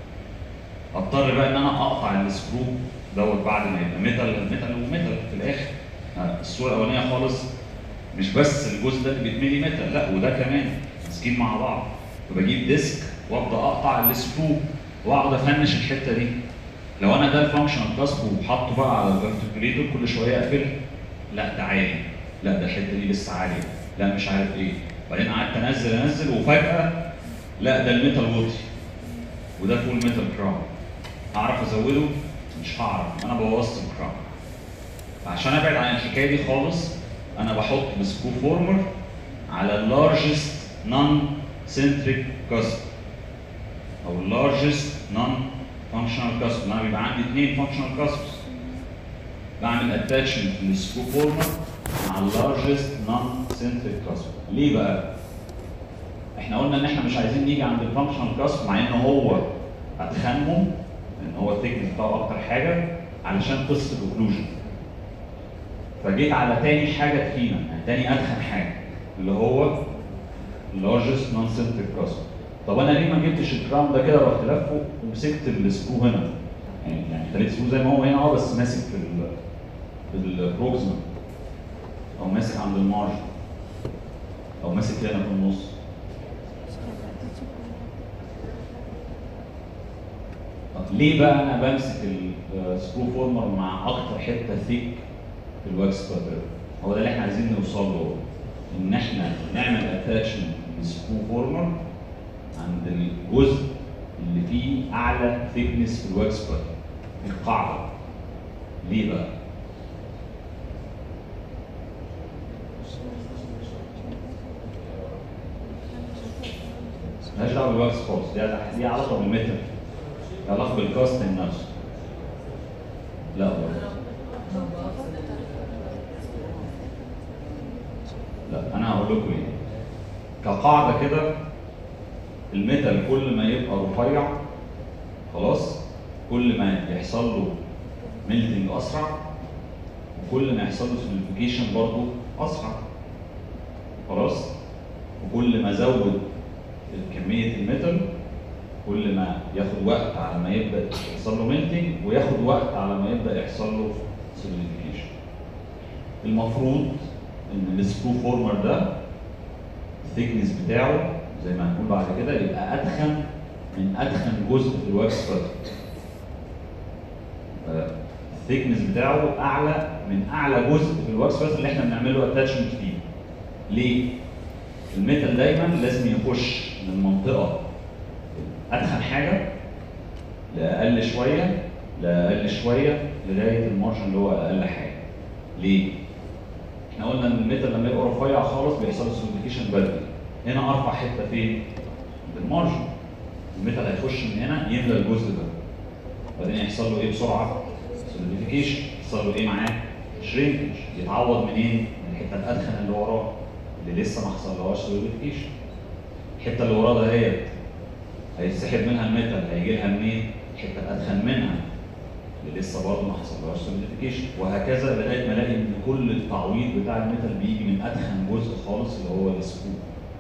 اضطر بقى ان انا اقطع السكرو دوت بعد ما يبقى ميتال ميتال وميتال في الاخر آه، الصوره الاولانيه خالص مش بس الجزء ده اللي بيتملي ميتال لا وده كمان ماسكين مع بعض فبجيب ديسك وابدا اقطع السكرو واقعد افنش الحته دي لو انا ده الفانكشنال كاسب وحاطه بقى على الارتكوليتور كل شويه اقفل لا ده عالي لا ده الحته دي لسه عاليه لا مش عارف ايه بعدين قعدت انزل انزل وفجاه لا ده الميتال ووتي وده فول ميتال كراون هعرف ازوده مش هعرف انا بوظت الكراون فعشان ابعد عن الحكايه دي خالص انا بحط بسكرو فورمر على اللارجست نون سنتريك كاسب او اللارجست نون فانكشنال كاسب انا بيبقى عندي اثنين فانكشنال كاسبس بعمل اتاتشمنت للسكرو فورمر مع اللارجست نون سنتريك كاسب ليه بقى؟ احنا قلنا ان احنا مش عايزين نيجي عند الفانكشنال كاسب مع ان هو اتخنهم ان هو الثيكنس بتاعه اكتر حاجه علشان قصه الاوكلوجن فجيت على تاني حاجه تخينه يعني تاني اتخن حاجه اللي هو largest non centric crust طب انا ليه ما جبتش الكراون ده كده رحت لفه ومسكت السكرو هنا يعني يعني خليت السكرو زي ما هو هنا اه بس ماسك في ال في البروكسيمال او ماسك عند المارج او ماسك هنا في النص طب ليه بقى انا بمسك السكرو فورمر مع اكتر حته ثيك في الواكس باتر هو ده اللي احنا عايزين نوصل له ان احنا نعمل اتاتشمنت للسكرو فورمر عند الجزء اللي فيه اعلى ثيكنس في الواكس باتر القاعده ليه بقى؟ مالهاش دعوه بالواكس خالص دي دي علاقه بالميتال دي علاقه بالكاستنج نفسه لا برضه لكم يعني كقاعده كده الميتال كل ما يبقى رفيع خلاص كل ما يحصل له ميلتنج اسرع وكل ما يحصل له سوليفيكيشن برضه اسرع خلاص وكل ما زود كميه الميتال كل ما ياخد وقت على ما يبدا يحصل له ميلتنج وياخد وقت على ما يبدا يحصل له سوليديفيكيشن المفروض ان السكرو فورمر ده الثيكنس بتاعه زي ما هنقول بعد كده يبقى ادخن من ادخن جزء في الواكس باترن الثيكنس بتاعه اعلى من اعلى جزء في الواكس باترن اللي احنا بنعمل له اتاتشمنت فيه ليه؟ الميتال دايما لازم يخش من منطقه ادخن حاجه لاقل شويه لاقل شويه لغايه المارجن اللي هو اقل حاجه. ليه؟ احنا قلنا ان الميتال لما يبقى رفيع خالص بيحصل له سوليديفيكيشن بدري. هنا ارفع حته فين؟ بالمارجن. الميتال هيخش من هنا يملى الجزء ده. بعدين يحصل له ايه بسرعه؟ سوليديفيكيشن. يحصل له ايه معاه؟ شرينكج. يتعوض منين؟ من الحته الادخن اللي وراه اللي لسه ما حصلهاش سوليديفيكيشن. الحته اللي وراه دهيت هيتسحب منها الميتال هيجي لها منين؟ حته ادخن منها اللي لسه برضه ما حصلهاش سوليديفيكيشن وهكذا لغايه ما الاقي ان كل التعويض بتاع الميتال بيجي من ادخن جزء خالص اللي هو السكرو.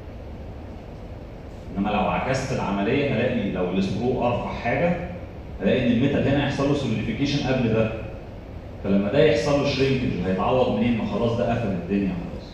انما لو عكست العمليه هلاقي لو السكرو ارفع حاجه هلاقي ان الميتال هنا يحصل له سوليديفيكيشن قبل ده. فلما ده يحصل له شرينكج هيتعوض منين؟ ما خلاص ده قفل الدنيا خلاص.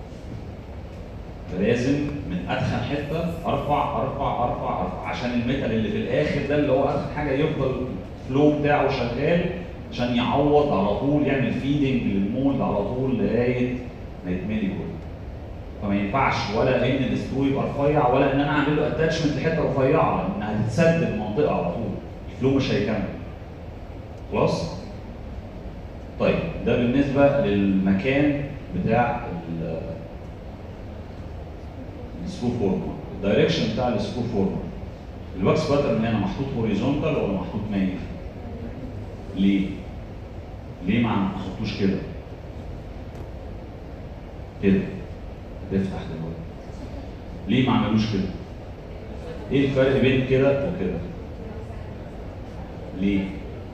فلازم من ادخن حته ارفع ارفع ارفع ارفع عشان الميتال اللي في الاخر ده اللي هو ادخن حاجه يفضل الفلو بتاعه شغال عشان يعوض على طول يعمل فيدنج للمولد على طول لغايه ما يتملي كله. فما ينفعش ولا ان السكرو يبقى رفيع ولا ان انا اعمل له اتاتشمنت لحته رفيعه لان هتتسد المنطقه على طول. الفلو مش هيكمل. خلاص؟ طيب ده بالنسبه للمكان بتاع السكرو فورمر الدايركشن بتاع السكرو فورمر الواكس باترن هنا محطوط هوريزونتال ولا محطوط مايل؟ ليه؟ ليه ما نحطوش كده؟ كده تفتح دلوقتي ليه ما عملوش كده؟ ايه الفرق بين كده وكده؟ ليه؟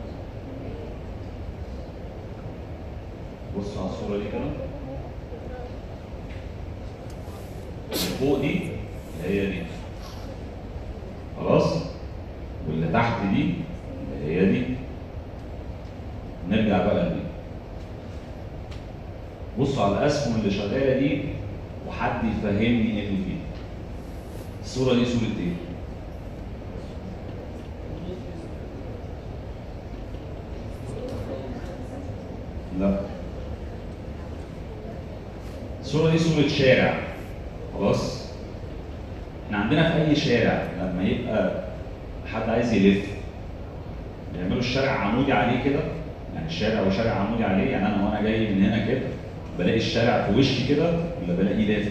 بص على الصورة دي كده اللي فوق دي اللي هي دي خلاص واللي تحت دي اللي هي دي نرجع بقى لدي بصوا على الاسهم اللي شغاله دي وحد يفهمني ايه اللي فيها الصوره دي صوره ايه لا الصوره دي صوره شارع خلاص احنا عندنا في اي شارع لما يبقى حد عايز يلف بيعملوا الشارع عمودي عليه كده يعني الشارع وشارع عمودي عليه يعني انا وانا جاي من هنا كده بلاقي الشارع في وشي كده ولا بلاقيه لافف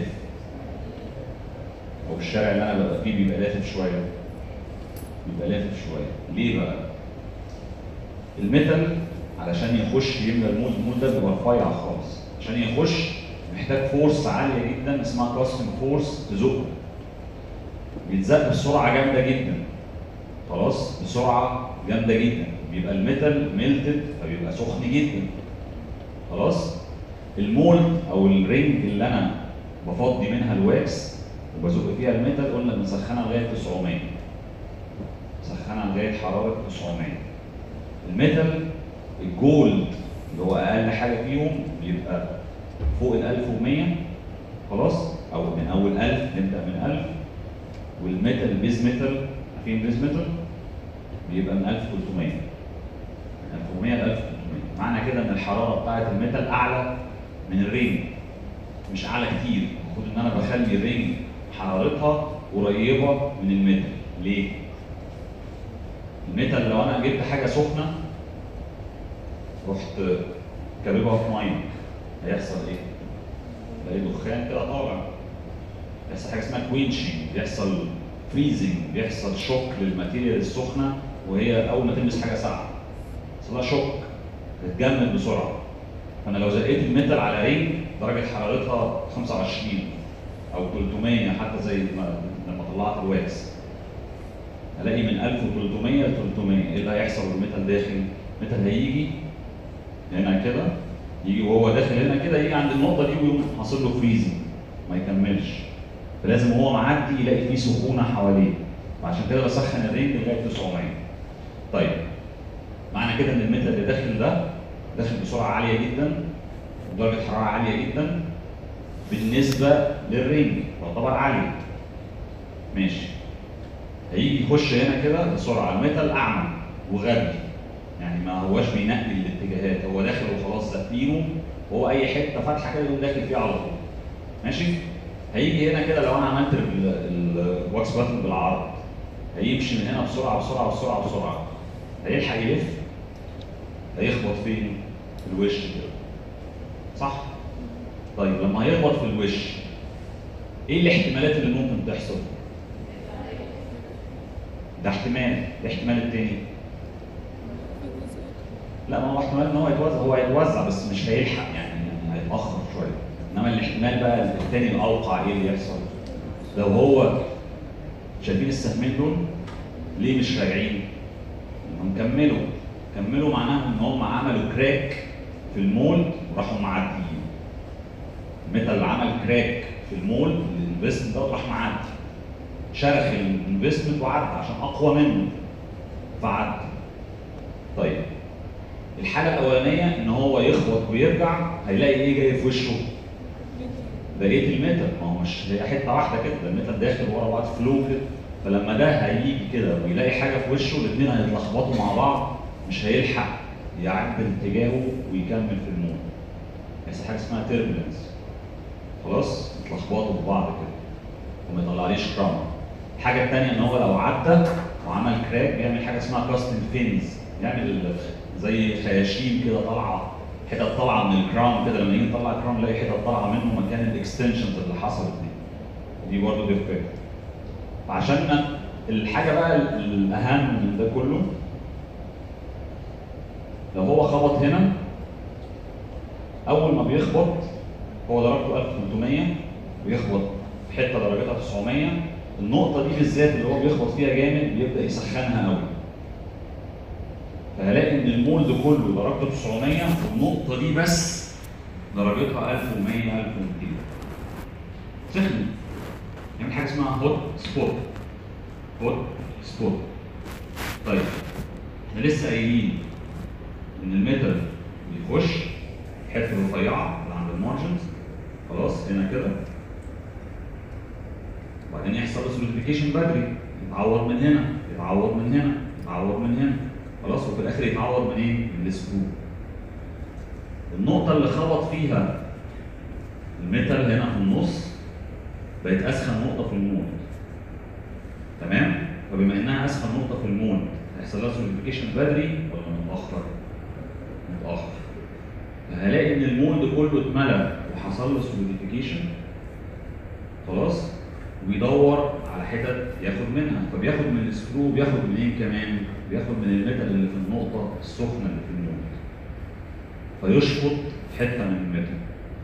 او الشارع اللي انا ببقى فيه بيبقى لافف شويه بيبقى لافف شويه ليه بقى الميتال علشان يخش يملى المول المول ده بيبقى رفيع خالص عشان يخش محتاج فورس عاليه جدا اسمها كاستنج فورس تزقه بيتزق بسرعه جامده جدا خلاص بسرعه جامده جدا بيبقى الميتال ميلتد فبيبقى سخن جدا خلاص المولد او الرينج اللي انا بفضي منها الواكس وبزق فيها الميتال قلنا بنسخنها لغايه 900 نسخنها لغايه حراره 900 الميتال الجولد اللي هو اقل حاجه فيهم بيبقى فوق ال 1100 خلاص او من اول 1000 نبدا من 1000 والميتال البيز ميتال عارفين البيز ميتال بيبقى من 1300 من 1100 ل 1300 معنى كده ان الحراره بتاعه الميتال اعلى من الرينج مش اعلى كتير المفروض ان انا بخلي الرينج حرارتها قريبه من الميتال ليه؟ الميتال لو انا جبت حاجه سخنه رحت كاببها في ميه هيحصل ايه؟ تلاقي دخان كده طالع بيحصل حاجه اسمها كوينشنج بيحصل فريزنج بيحصل شوك للماتيريال السخنه وهي اول ما تلمس حاجه ساقعه يحصل لها شوك تتجمد بسرعه فانا لو زقيت الميتال على رينج درجه حرارتها 25 او 300 حتى زي ما لما طلعت الواكس الاقي من 1300 ل 300 ايه اللي هيحصل والميتال داخل؟ الميتال هيجي هنا كده يجي وهو داخل هنا كده يجي عند النقطه دي ويقوم حاصل له فريزنج ما يكملش فلازم وهو معدي يلاقي فيه سخونه حواليه وعشان كده بسخن الرينج لغايه 900 طيب معنى كده ان الميتال اللي داخل ده داخل بسرعه عاليه جدا ودرجه حراره عاليه جدا بالنسبه للرينج تعتبر عاليه ماشي هيجي يخش هنا كده بسرعه الميتال اعمى وغبي يعني ما هواش بينقل الاتجاهات هو داخل وخلاص زقينه وهو اي حته فاتحه كده يقوم داخل فيها على طول ماشي هيجي هنا كده لو انا عملت الواكس باتن بالعرض هيمشي من هنا بسرعه بسرعه بسرعه بسرعه هيلحق يلف هيخبط فين؟ في الوش كده صح؟ طيب لما هيخبط في الوش ايه الاحتمالات اللي ممكن تحصل؟ ده احتمال، الاحتمال التاني لا ما هو احتمال ان هو يتوزع هو هيتوزع بس مش هيلحق يعني, يعني هيتاخر شويه انما الاحتمال بقى الثاني الاوقع ايه اللي يحصل؟ لو هو شايفين السهمين دول ليه مش راجعين؟ انهم كملوا كملوا معناها ان هم عملوا كراك في المولد وراحوا معديين الميتال اللي عمل كراك في المولد الانفستمنت ده راح معدي شرخ الانفستمنت وعدى عشان اقوى منه فعدى طيب الحاله الاولانيه ان هو يخبط ويرجع هيلاقي ايه جاي في وشه؟ بقيه الميتال ما هو مش هي حته واحده كده ده الميتال داخل ورا بعض فلو كده فلما ده هيجي كده ويلاقي حاجه في وشه الاثنين هيتلخبطوا مع بعض مش هيلحق يعدل اتجاهه ويكمل في المول يحصل حاجه اسمها تيربلنس خلاص يتلخبطوا في بعض كده وما يطلعليش كرام الحاجه الثانيه ان هو لو عدى وعمل كراك بيعمل حاجه اسمها كاستن فينز يعمل زي خياشيم كده طالعه حتت طالعه من الكرام كده لما نيجي نطلع الكرام نلاقي حتت طالعه منه مكان الاكستنشنز اللي حصلت دي دي برضه ديفكت فعشان الحاجه بقى الاهم من ده كله لو هو خبط هنا اول ما بيخبط هو درجته 1300 ويخبط في حته درجتها 900 النقطه دي بالذات اللي هو بيخبط فيها جامد بيبدا يسخنها قوي فهلاقي ان المولد كله درجته 900 والنقطه دي بس درجتها 1100 1200 سخن يعمل حاجه اسمها هوت سبوت هوت سبوت طيب احنا لسه قايلين ان الميتال بيخش حته رفيعه اللي عند المارجنز خلاص هنا كده وبعدين يحصل له سوليديفيكيشن بدري يتعوض من هنا يتعوض من هنا يتعوض من هنا خلاص وفي الاخر يتعوض من ايه؟ من السكرو النقطه اللي خبط فيها الميتال هنا في النص بقت اسخن نقطه في المول تمام فبما انها اسخن نقطه في المول هيحصل لها سوليديفيكيشن بدري ولا متاخر متاخر فهلاقي ان المولد كله اتملى وحصل له سوليديفيكيشن خلاص ويدور على حتت ياخد منها فبياخد من السكرو بياخد منين كمان بياخد من الميتال اللي في النقطه السخنه اللي في المولد فيشفط حته من الميتال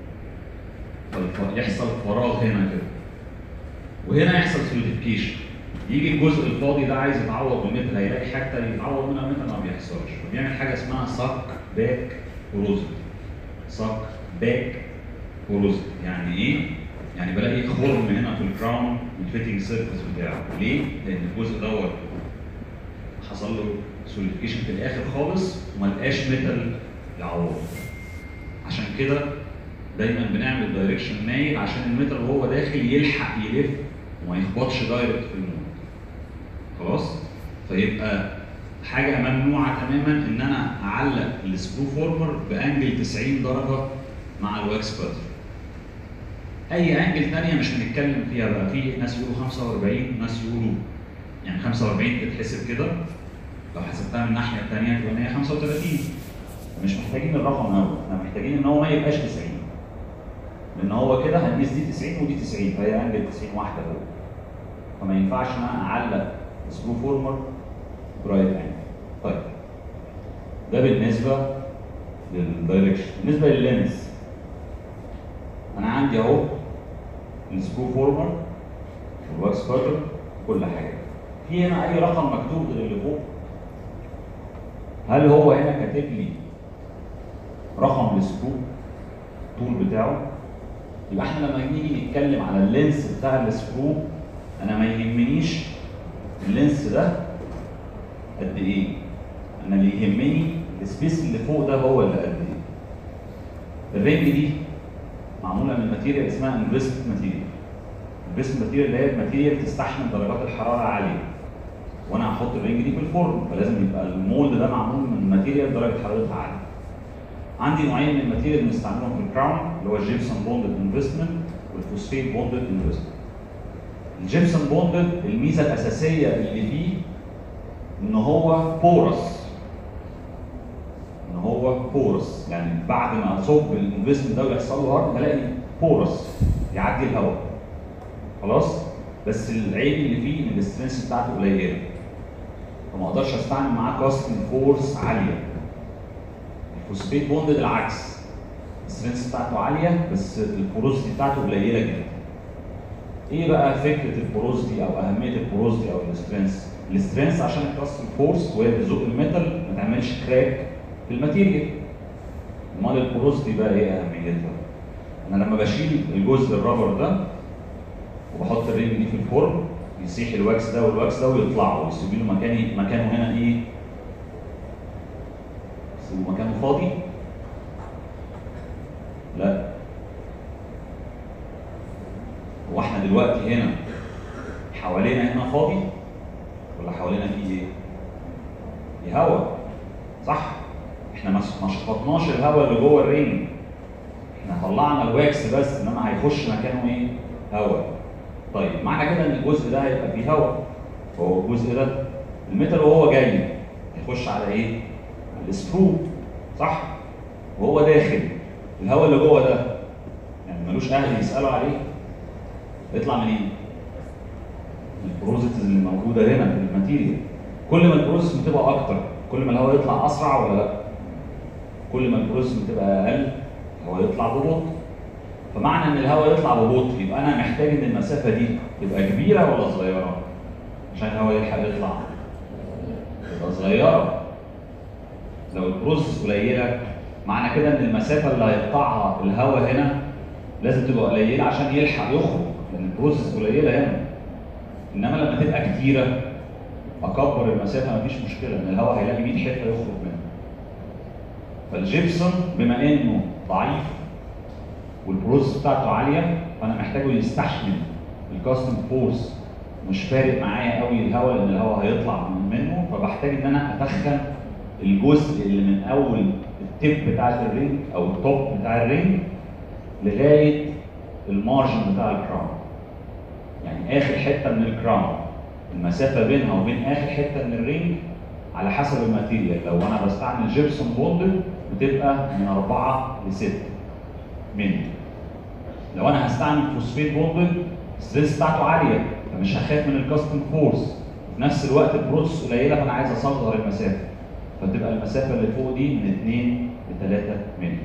فيحصل فراغ هنا كده وهنا يحصل سوليديفيكيشن يجي الجزء الفاضي ده عايز يتعوض بالميتال هيلاقي حته يتعوض منها الميتال ما بيحصلش فبيعمل حاجه اسمها صك باك بروزيتي صك باك بروزيتي يعني ايه؟ يعني بلاقي خرم هنا في الكراون الفيتنج سيرفيس بتاعه ليه؟ لان الجزء دوت حصل له سوليديفيكيشن في الاخر خالص وما لقاش ميتال يعوض عشان كده دايما بنعمل دايركشن مايل عشان الميتال وهو داخل يلحق يلف وما يخبطش دايركت في المود خلاص فيبقى حاجه ممنوعه تماما ان انا اعلق السكرو فورمر بانجل 90 درجه مع الواكس باتر اي انجل ثانيه مش هنتكلم فيها بقى في ناس يقولوا 45 وناس يقولوا يعني 45 تتحسب كده لو حسبتها من الناحيه الثانيه تبقى ان هي 35 مش محتاجين الرقم قوي احنا محتاجين ان هو ما يبقاش 90 لان هو كده هنقيس دي 90 ودي 90 فهي انجل 90 واحده فوق فما ينفعش ان انا اعلق سكرو فورمر برايت انجل طيب ده بالنسبه للدايركشن بالنسبه لللينس انا عندي اهو السكرو فورمر والواكس كاتر كل حاجه في هنا اي رقم مكتوب غير اللي فوق هل هو هنا كاتب لي رقم السكرو طول بتاعه يبقى احنا لما نيجي نتكلم على اللينس بتاع السكرو انا ما يهمنيش اللينس ده قد ايه انا اللي يهمني السبيس اللي فوق ده هو اللي قد ايه الرينج دي معموله من ماتيريال اسمها انفست ماتيريال الانفست ماتيريال اللي هي الماتيريال تستحمل درجات الحراره عاليه وانا هحط الرينج دي في الفرن فلازم يبقى المولد ده معمول من ماتيريال درجه حرارتها عاليه عندي نوعين من الماتيريال بنستعملهم في الكراون اللي هو الجيبسون بوندد انفستمنت والفوسفيت بوندد انفستمنت الجيبسون بوندد الميزه الاساسيه اللي فيه ان هو بورس ان هو بورس يعني بعد ما اصب الانفستمنت ده ويحصل له هارد هلاقي بورس يعدي الهواء خلاص بس العيب اللي فيه ان الاسترنس بتاعته قليله فما اقدرش استعمل معاه كاستنج فورس عاليه الفوسفيت بوندد العكس السترينث بتاعته عاليه بس البوروسيتي بتاعته قليله جدا. ايه بقى فكره البوروسيتي او اهميه البوروسيتي او السترينث؟ السترينث عشان تكسر فورس وهي بتزق الميتال ما تعملش كراك في الماتيريال. امال البوروسيتي بقى ايه اهميتها؟ انا لما بشيل الجزء الرابر ده وبحط الرينج دي في الفرن يسيح الواكس ده والواكس ده ويطلعوا ويسيبوا له مكاني مكانه هنا ايه؟ يسيبوا مكانه فاضي لا هو احنا دلوقتي هنا حوالينا هنا فاضي ولا حوالينا فيه ايه؟ في هواء صح؟ احنا ما ما شفطناش الهواء اللي جوه الرينج احنا طلعنا الواكس بس انما هيخش مكانه ايه؟ هواء طيب معنى كده ان الجزء ده هيبقى فيه هواء فهو الجزء ده الميتال وهو جاي هيخش على ايه؟ على السكرو صح؟ وهو داخل الهواء اللي جوه ده يعني ملوش اهل يسالوا عليه يطلع منين؟ البروزيتيز اللي موجوده هنا في الماتيريال كل ما البروسيس بتبقى اكتر كل ما الهواء يطلع اسرع ولا لا؟ كل ما البروسيس بتبقى اقل الهواء يطلع ببطء فمعنى ان الهواء يطلع ببطء يبقى انا محتاج ان المسافه دي تبقى كبيره ولا صغيره؟ عشان الهواء يلحق يطلع تبقى صغيره لو البروسيس قليله معنى كده ان المسافه اللي هيقطعها الهواء هنا لازم تبقى قليله عشان يلحق يخرج لان البروسيس قليله هنا انما لما تبقى كتيره اكبر المسافه مفيش مشكله ان الهواء هيلاقي 100 حته يخرج منها فالجيبسون بما انه ضعيف والبروسيس بتاعته عاليه فانا محتاجه يستحمل الكاستم فورس مش فارق معايا قوي الهواء لان الهواء هيطلع منه فبحتاج ان انا اتخن الجزء اللي من اول التيب بتاعت الرينج او التوب بتاع الرينج لغايه المارجن بتاع الكراون يعني اخر حته من الكراون المسافه بينها وبين اخر حته من الرينج على حسب الماتيريال لو انا بستعمل جيبسون بوندل بتبقى من 4 ل 6 مللي لو انا هستعمل فوسفيت بوندل الستريس بتاعته عاليه فمش هخاف من الكاستم فورس في نفس الوقت البروسس قليله فانا عايز اصغر المسافه فتبقى المسافه اللي فوق دي من 2 ل 3 مللي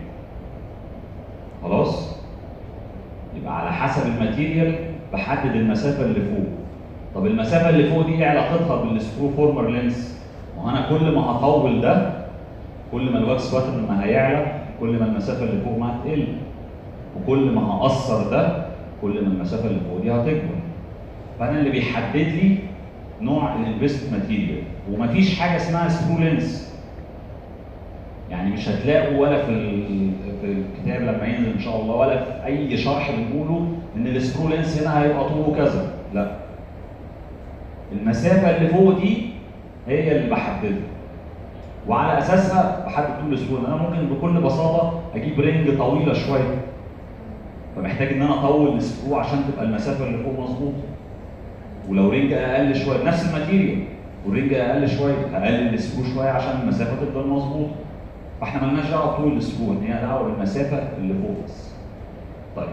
خلاص يبقى على حسب الماتيريال بحدد المسافه اللي فوق طب المسافه اللي فوق دي ايه علاقتها بالسكرو فورمر لينس ما هو انا كل ما هطول ده كل ما الواكس باترن ما هيعلى كل ما المسافه اللي فوق ما هتقل وكل ما هقصر ده كل ما المسافه اللي فوق دي هتكبر فانا اللي بيحدد لي نوع الانفست ماتيريال ومفيش حاجه اسمها سكرو لينس يعني مش هتلاقوا ولا في ال- في الكتاب لما ينزل ان شاء الله ولا في اي شرح بنقوله ان السكرو لينس هنا هيبقى طوله كذا لا المسافه اللي فوق دي هي اللي بحددها وعلى اساسها بحدد طول السكرو انا ممكن بكل بساطه اجيب رينج طويله شويه فمحتاج ان انا اطول السكرو عشان تبقى المسافه اللي فوق مظبوطه ولو رينج اقل شويه نفس الماتيريال والرينج اقل شويه هقلل السكرو شويه عشان المسافه تفضل مظبوطه فاحنا مالناش دعوه بطول السكرو ان هي دعوه بالمسافه اللي فوق بس طيب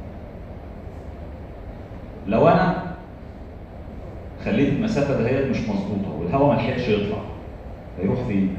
لو انا خليت المسافه دهيت مش مظبوطه والهواء ما لحقش يطلع هيروح فين؟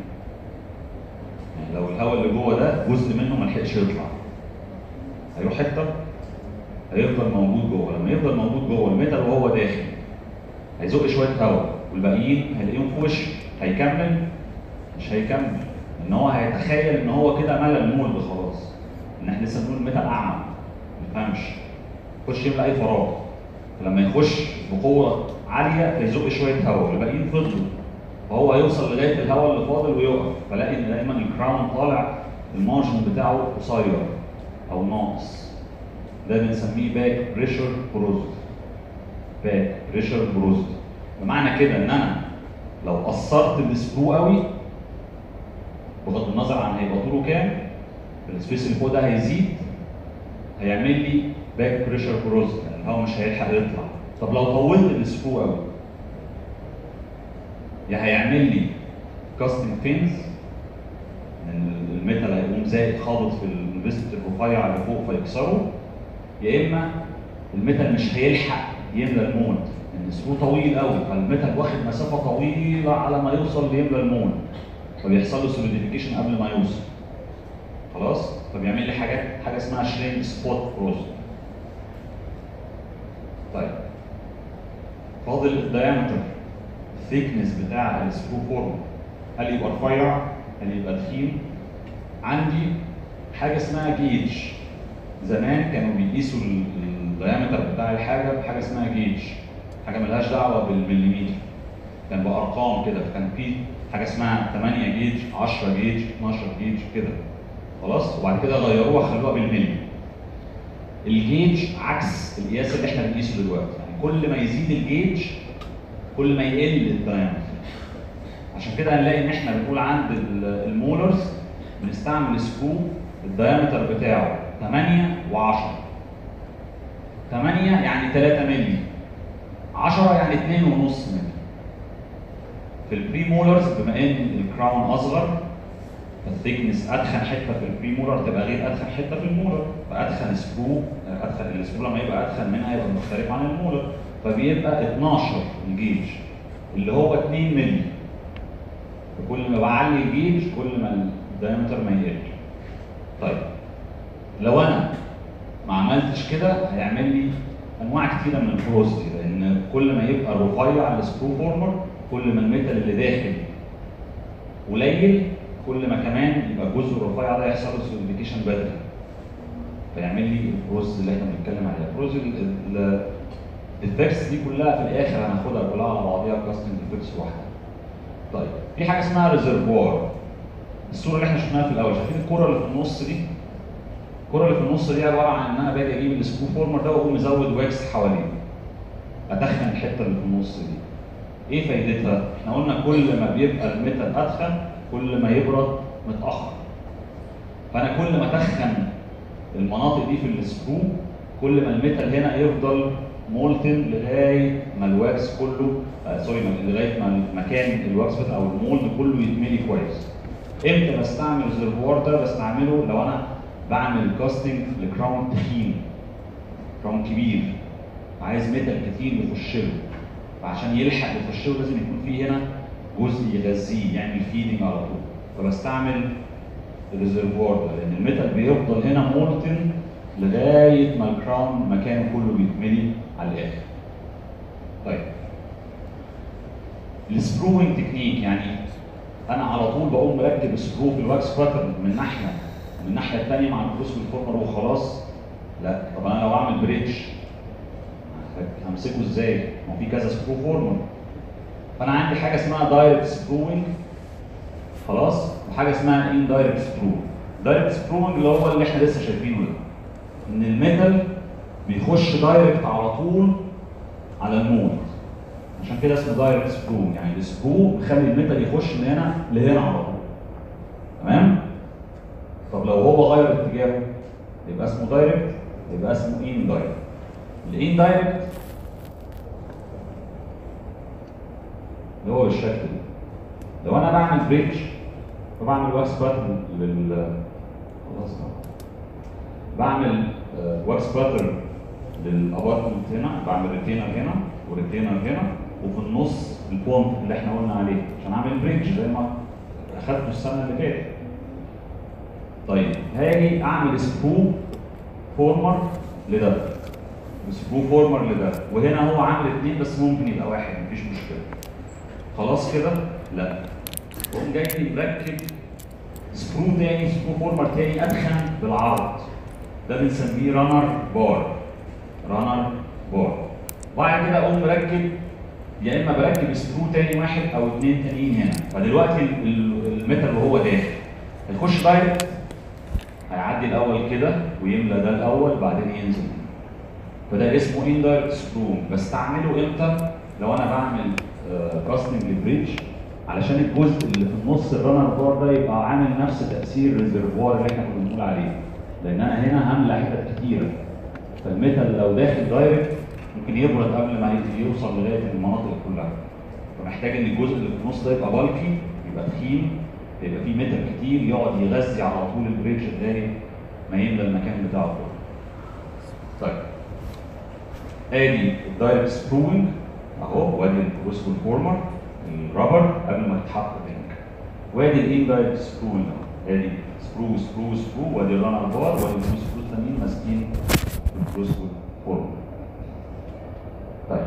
يعني لو الهواء اللي جوه ده جزء منه ما لحقش يطلع هيروح حته؟ هيفضل موجود جوه لما يفضل موجود جوه الميتال وهو داخل هيزق شويه هواء والباقيين هيلاقيهم في وشه هيكمل مش هيكمل ان هو هيتخيل ان هو كده ملى المولد خلاص ان احنا لسه بنقول الميتال اعمى ما يفهمش يخش يملى اي فراغ فلما يخش بقوه عاليه هيزق شويه هواء والباقيين فضلوا فهو هيوصل لغايه الهواء اللي فاضل ويقف فلاقي ان دايما الكراون طالع المارجن بتاعه قصير او ناقص ده بنسميه باك بريشر بروزد باك بريشر بروزد بمعنى كده ان انا لو قصرت السكرو قوي بغض النظر عن هيبقى طوله كام السبيس اللي فوق ده هيزيد هيعمل لي باك بريشر بروزد الهواء مش هيلحق يطلع طب لو طولت السكرو قوي يا هيعمل لي كاستنج فينز الميتال هيقوم زائد خابط في الانفستمنت الرفيع اللي فوق فيكسره يا اما الميتال مش هيلحق يملى المولد ان السكرو طويل قوي فالميتال واخد مسافه طويله على ما يوصل ليملى المولد فبيحصل له سوليديفيكيشن قبل ما يوصل خلاص فبيعمل لي حاجات حاجه اسمها شرينك سبوت بروز طيب فاضل الدايمتر الثيكنس بتاع السكرو فورم هل يبقى رفيع هل يبقى تخين عندي حاجه اسمها جيج زمان كانوا بيقيسوا الدايمتر بتاع الحاجه بحاجه اسمها جيج حاجه ملهاش دعوه بالمليمتر كان بارقام كده فكان في حاجه اسمها 8 جيج 10 جيج 12 جيج كده خلاص وبعد كده غيروها خلوها بالملي الجيج عكس القياس اللي احنا بنقيسه دلوقتي يعني كل ما يزيد الجيج كل ما يقل الدايمتر عشان كده هنلاقي ان احنا بنقول عند المولرز بنستعمل سكرو الدايمتر بتاعه 8 و10 8 يعني 3 مللي 10 يعني 2.5 مللي في البري مولرز بما ان الكراون اصغر فالثيكنس ادخن حته في البري مولر تبقى غير ادخن حته في المولر فادخن سكرو ادخن السكرو لما يبقى ادخن منها يبقى مختلف عن المولر فبيبقى 12 الجيج اللي هو 2 مللي فكل ما بعلي الجيج كل ما الدايمتر ما يقل طيب لو انا ما عملتش كده هيعمل لي انواع كتيره من البروستي لان كل ما يبقى رفيع السكرو فورمر كل ما الميتال اللي داخل قليل كل ما كمان يبقى الجزء الرفيع ده يحصل له سوليديفيكيشن بدري فيعمل لي البروز اللي احنا بنتكلم عليها البروز الافكتس دي كلها في الاخر هناخدها كلها على بعضيها كاستنج افكتس واحده طيب في حاجه اسمها ريزرفوار الصوره اللي احنا شفناها في الاول شايفين الكره اللي في النص دي الكره اللي في النص دي عباره عن ان انا باجي اجيب السكرو فورمر ده واقوم مزود واكس حواليه ادخن الحته اللي في النص دي ايه فايدتها؟ احنا قلنا كل ما بيبقى الميتال ادخن كل ما يبرد متاخر فانا كل ما ادخن المناطق دي في السكرو كل ما الميتال هنا يفضل مولتن لغايه ما الواكس كله آه سوري لغايه ما مكان الواكس او المولد كله يتملي كويس. امتى بستعمل الريزرفوار ده؟ بستعمله لو انا بعمل كاستنج لكراون تخين كراون كبير عايز ميتال كتير يخش له فعشان يلحق يخش له لازم يكون فيه هنا جزء يغذيه يعمل فيدنج على طول فبستعمل الريزرفوار ده لان الميتال بيفضل هنا مولتن لغايه ما الكراون مكانه كله بيتملي على الاخر. طيب السكروينج تكنيك يعني انا على طول بقوم مركب سكرو في الواكس باترن من ناحيه من الناحيه الثانيه مع الكروس والفورمر وخلاص لا طب انا لو اعمل بريدج همسكه ازاي؟ ما في كذا سكرو فورمر فانا عندي حاجه اسمها دايركت سكروينج خلاص وحاجه اسمها ان دايركت سكرو دايركت سكروينج اللي هو اللي احنا لسه شايفينه ده ان الميتال بيخش دايركت على طول على المولد عشان كده اسمه دايركت سكرو يعني السكرو بيخلي الميتال يخش من هنا لهنا على طول تمام طب لو هو غير اتجاهه يبقى اسمه دايركت يبقى اسمه ان دايركت الان دايركت اللي هو بالشكل ده لو انا بعمل بريدج فبعمل واكس باترن لل خلاص بعمل واكس باترن للابارتمنت هنا بعمل ريتينر هنا وريتينر هنا وفي النص البومب اللي احنا قلنا عليه عشان اعمل بريدج زي ما اخدته السنه اللي فاتت. طيب هاجي اعمل سكرو فورمر لده سكرو فورمر لده وهنا هو عامل اثنين بس ممكن يبقى واحد مفيش مشكله خلاص كده؟ لا قوم جاي مركب سكرو تاني سكرو فورمر تاني ادخن بالعرض ده بنسميه رانر بار رانر بار وبعد كده اقوم مركب يا اما بركب سكرو تاني واحد او اثنين تانيين هنا فدلوقتي ال- ال- الميتال وهو داخل هيخش دايركت هيعدي الاول كده ويملى ده الاول بعدين ينزل فده اسمه اندايركت سكرو بستعمله امتى لو انا بعمل كاستنج للبريدج علشان الجزء اللي في النص الرانر بار ده يبقى عامل نفس تاثير الريزرفوار اللي احنا كنا بنقول عليه لان انا هنا هملى حتت كتيره فالميتال لو داخل دايركت ممكن يبرد قبل ما يوصل لغايه المناطق كلها فمحتاج ان الجزء اللي في النص ده يبقى بالكي يبقى تخين يبقى فيه ميتال كتير يقعد يغذي على طول البريدج لغايه ما يملى المكان بتاعه كله. طيب ادي الدايركت سبروينج اهو وادي الكروسفول فورمر الرابر قبل ما تتحط هناك وادي الاندايركت سبروينج اهو ادي سبرو سبرو سبرو وادي الرانر بار وادي التو سبرو الثانيين ماسكين الكروسفول فورمر طيب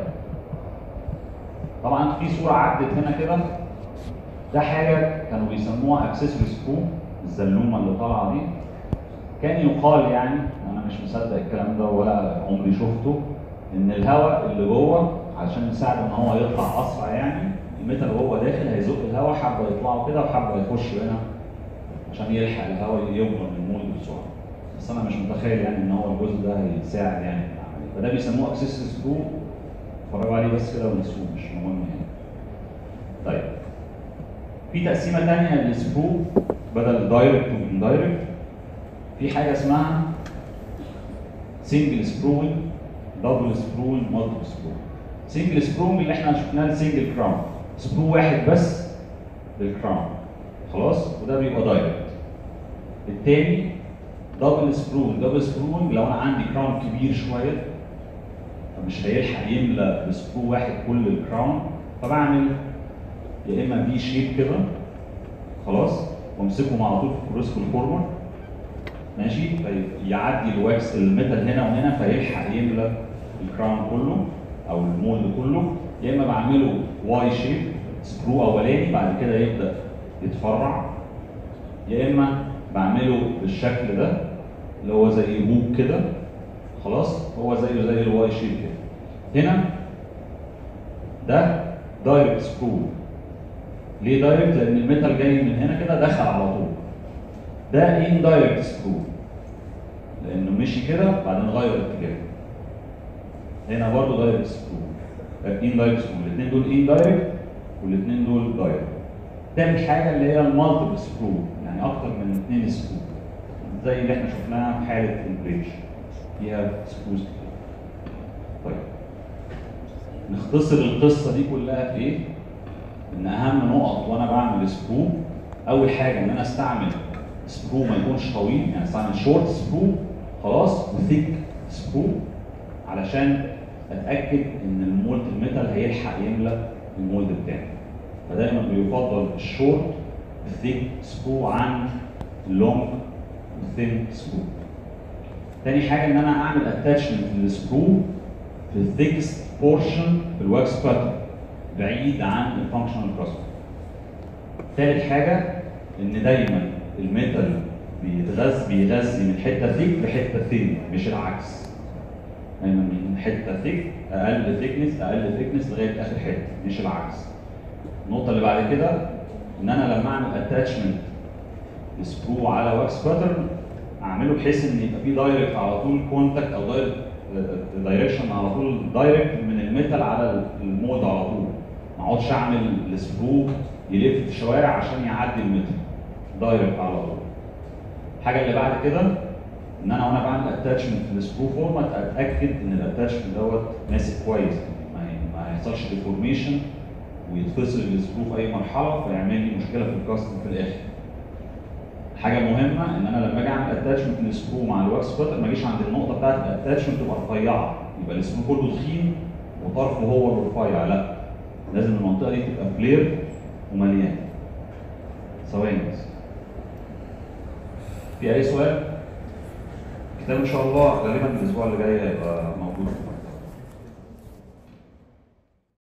طبعا في صوره عدت هنا كده ده حاجه كانوا بيسموها اكسسوري سكرو الزلومه اللي طالعه دي كان يقال يعني انا مش مصدق الكلام ده ولا عمري شفته ان الهواء اللي جوه علشان يساعد ان هو يطلع اسرع يعني الميتال وهو داخل هيزق الهواء حبه يطلعوا كده وحبه يخش هنا عشان يلحق الهواء يوصل من المول بسرعه بس انا مش متخيل يعني ان هو الجزء ده هيساعد يعني في العمليه فده بيسموه اكسسوري سكرو اتفرجوا عليه بس كده ونسوه مش مهم يعني طيب في تقسيمه ثانيه للسكرو بدل دايركت واندايركت في حاجه اسمها سنجل سبروينج دبل سبروينج مالتيبل سبروينج سنجل سبروينج اللي احنا شفناه السنجل كراون سبرو واحد بس للكراون خلاص وده بيبقى دايركت التاني دبل سبروينج دبل سبروينج لو انا عندي كراون كبير شويه فمش هيلحق يملى بسكرو واحد كل الكراون فبعمل يا اما في شيب كده خلاص وامسكهم على طول في الكروسكول فورمر ماشي فيعدي الواكس الميتال هنا وهنا فيلحق يملى الكراون كله او المولد كله يا اما بعمله واي شيب سكرو اولاني بعد كده يبدا يتفرع يا اما بعمله بالشكل ده اللي هو زي بوك كده خلاص هو زيه زي الواي شيب كده هنا ده دايركت سكرو ليه دايركت؟ لان الميتال جاي من هنا كده دخل على طول ده ان دايركت سكرو لانه مشي كده بعدين غير اتجاهه هنا برضه دايركت سكرو ان دايركت سكرو الاثنين دول ان دايركت والاثنين دول دايركت تاني حاجه اللي هي المالتيبل سكرو يعني اكتر من اثنين سكرو زي اللي احنا شفناها في حاله البريدج فيها سكروز كتير طيب نختصر القصه دي كلها في ايه؟ ان اهم نقط وانا بعمل سكرو اول حاجه ان انا استعمل سكرو ما يكونش طويل يعني استعمل شورت سكرو خلاص وثيك سكرو علشان اتاكد ان المولد الميتال هيلحق يملى المولد بتاعي فدايما بيفضل الشورت الثيك سكرو عن اللونج الثين سكرو تاني حاجه ان انا اعمل اتاتشمنت للسكرو في الثيكست بورشن في الواكس باترن بعيد عن الفانكشنال كراست تالت حاجه ان دايما الميتال بيتغذى بيغذي من حته ثيك لحته ثين مش العكس دايما من حته ثيك اقل ثيكنس اقل ثيكنس لغايه اخر حته مش العكس النقطه اللي بعد كده ان انا لما اعمل اتاتشمنت لسكرو على واكس باترن اعمله بحيث ان يبقى في دايركت على طول كونتاكت او دايركت دايركشن على طول دايركت من الميتال على المود على طول ما اقعدش اعمل السكرو يلف في الشوارع عشان يعدي الميتال دايركت على طول الحاجه اللي بعد كده ان انا وانا بعمل اتاتشمنت في السكرو فورمات اتاكد ان الاتاتشمنت دوت ماسك كويس ما ما يحصلش ديفورميشن ويتفصل السكرو في اي مرحله فيعمل لي مشكله في الكاستم في الاخر حاجه مهمه ان انا لما اجي اعمل اتاتشمنت للسكرو مع الواكس باتر ما اجيش عند النقطه بتاعت الاتاتشمنت تبقى رفيعه يبقى السكرو كله تخين وطرفه هو الرفيع لا لازم المنطقه دي تبقى فلير ومليانه ثواني بس في اي سؤال؟ الكتاب ان شاء الله غالبا الاسبوع اللي جاي هيبقى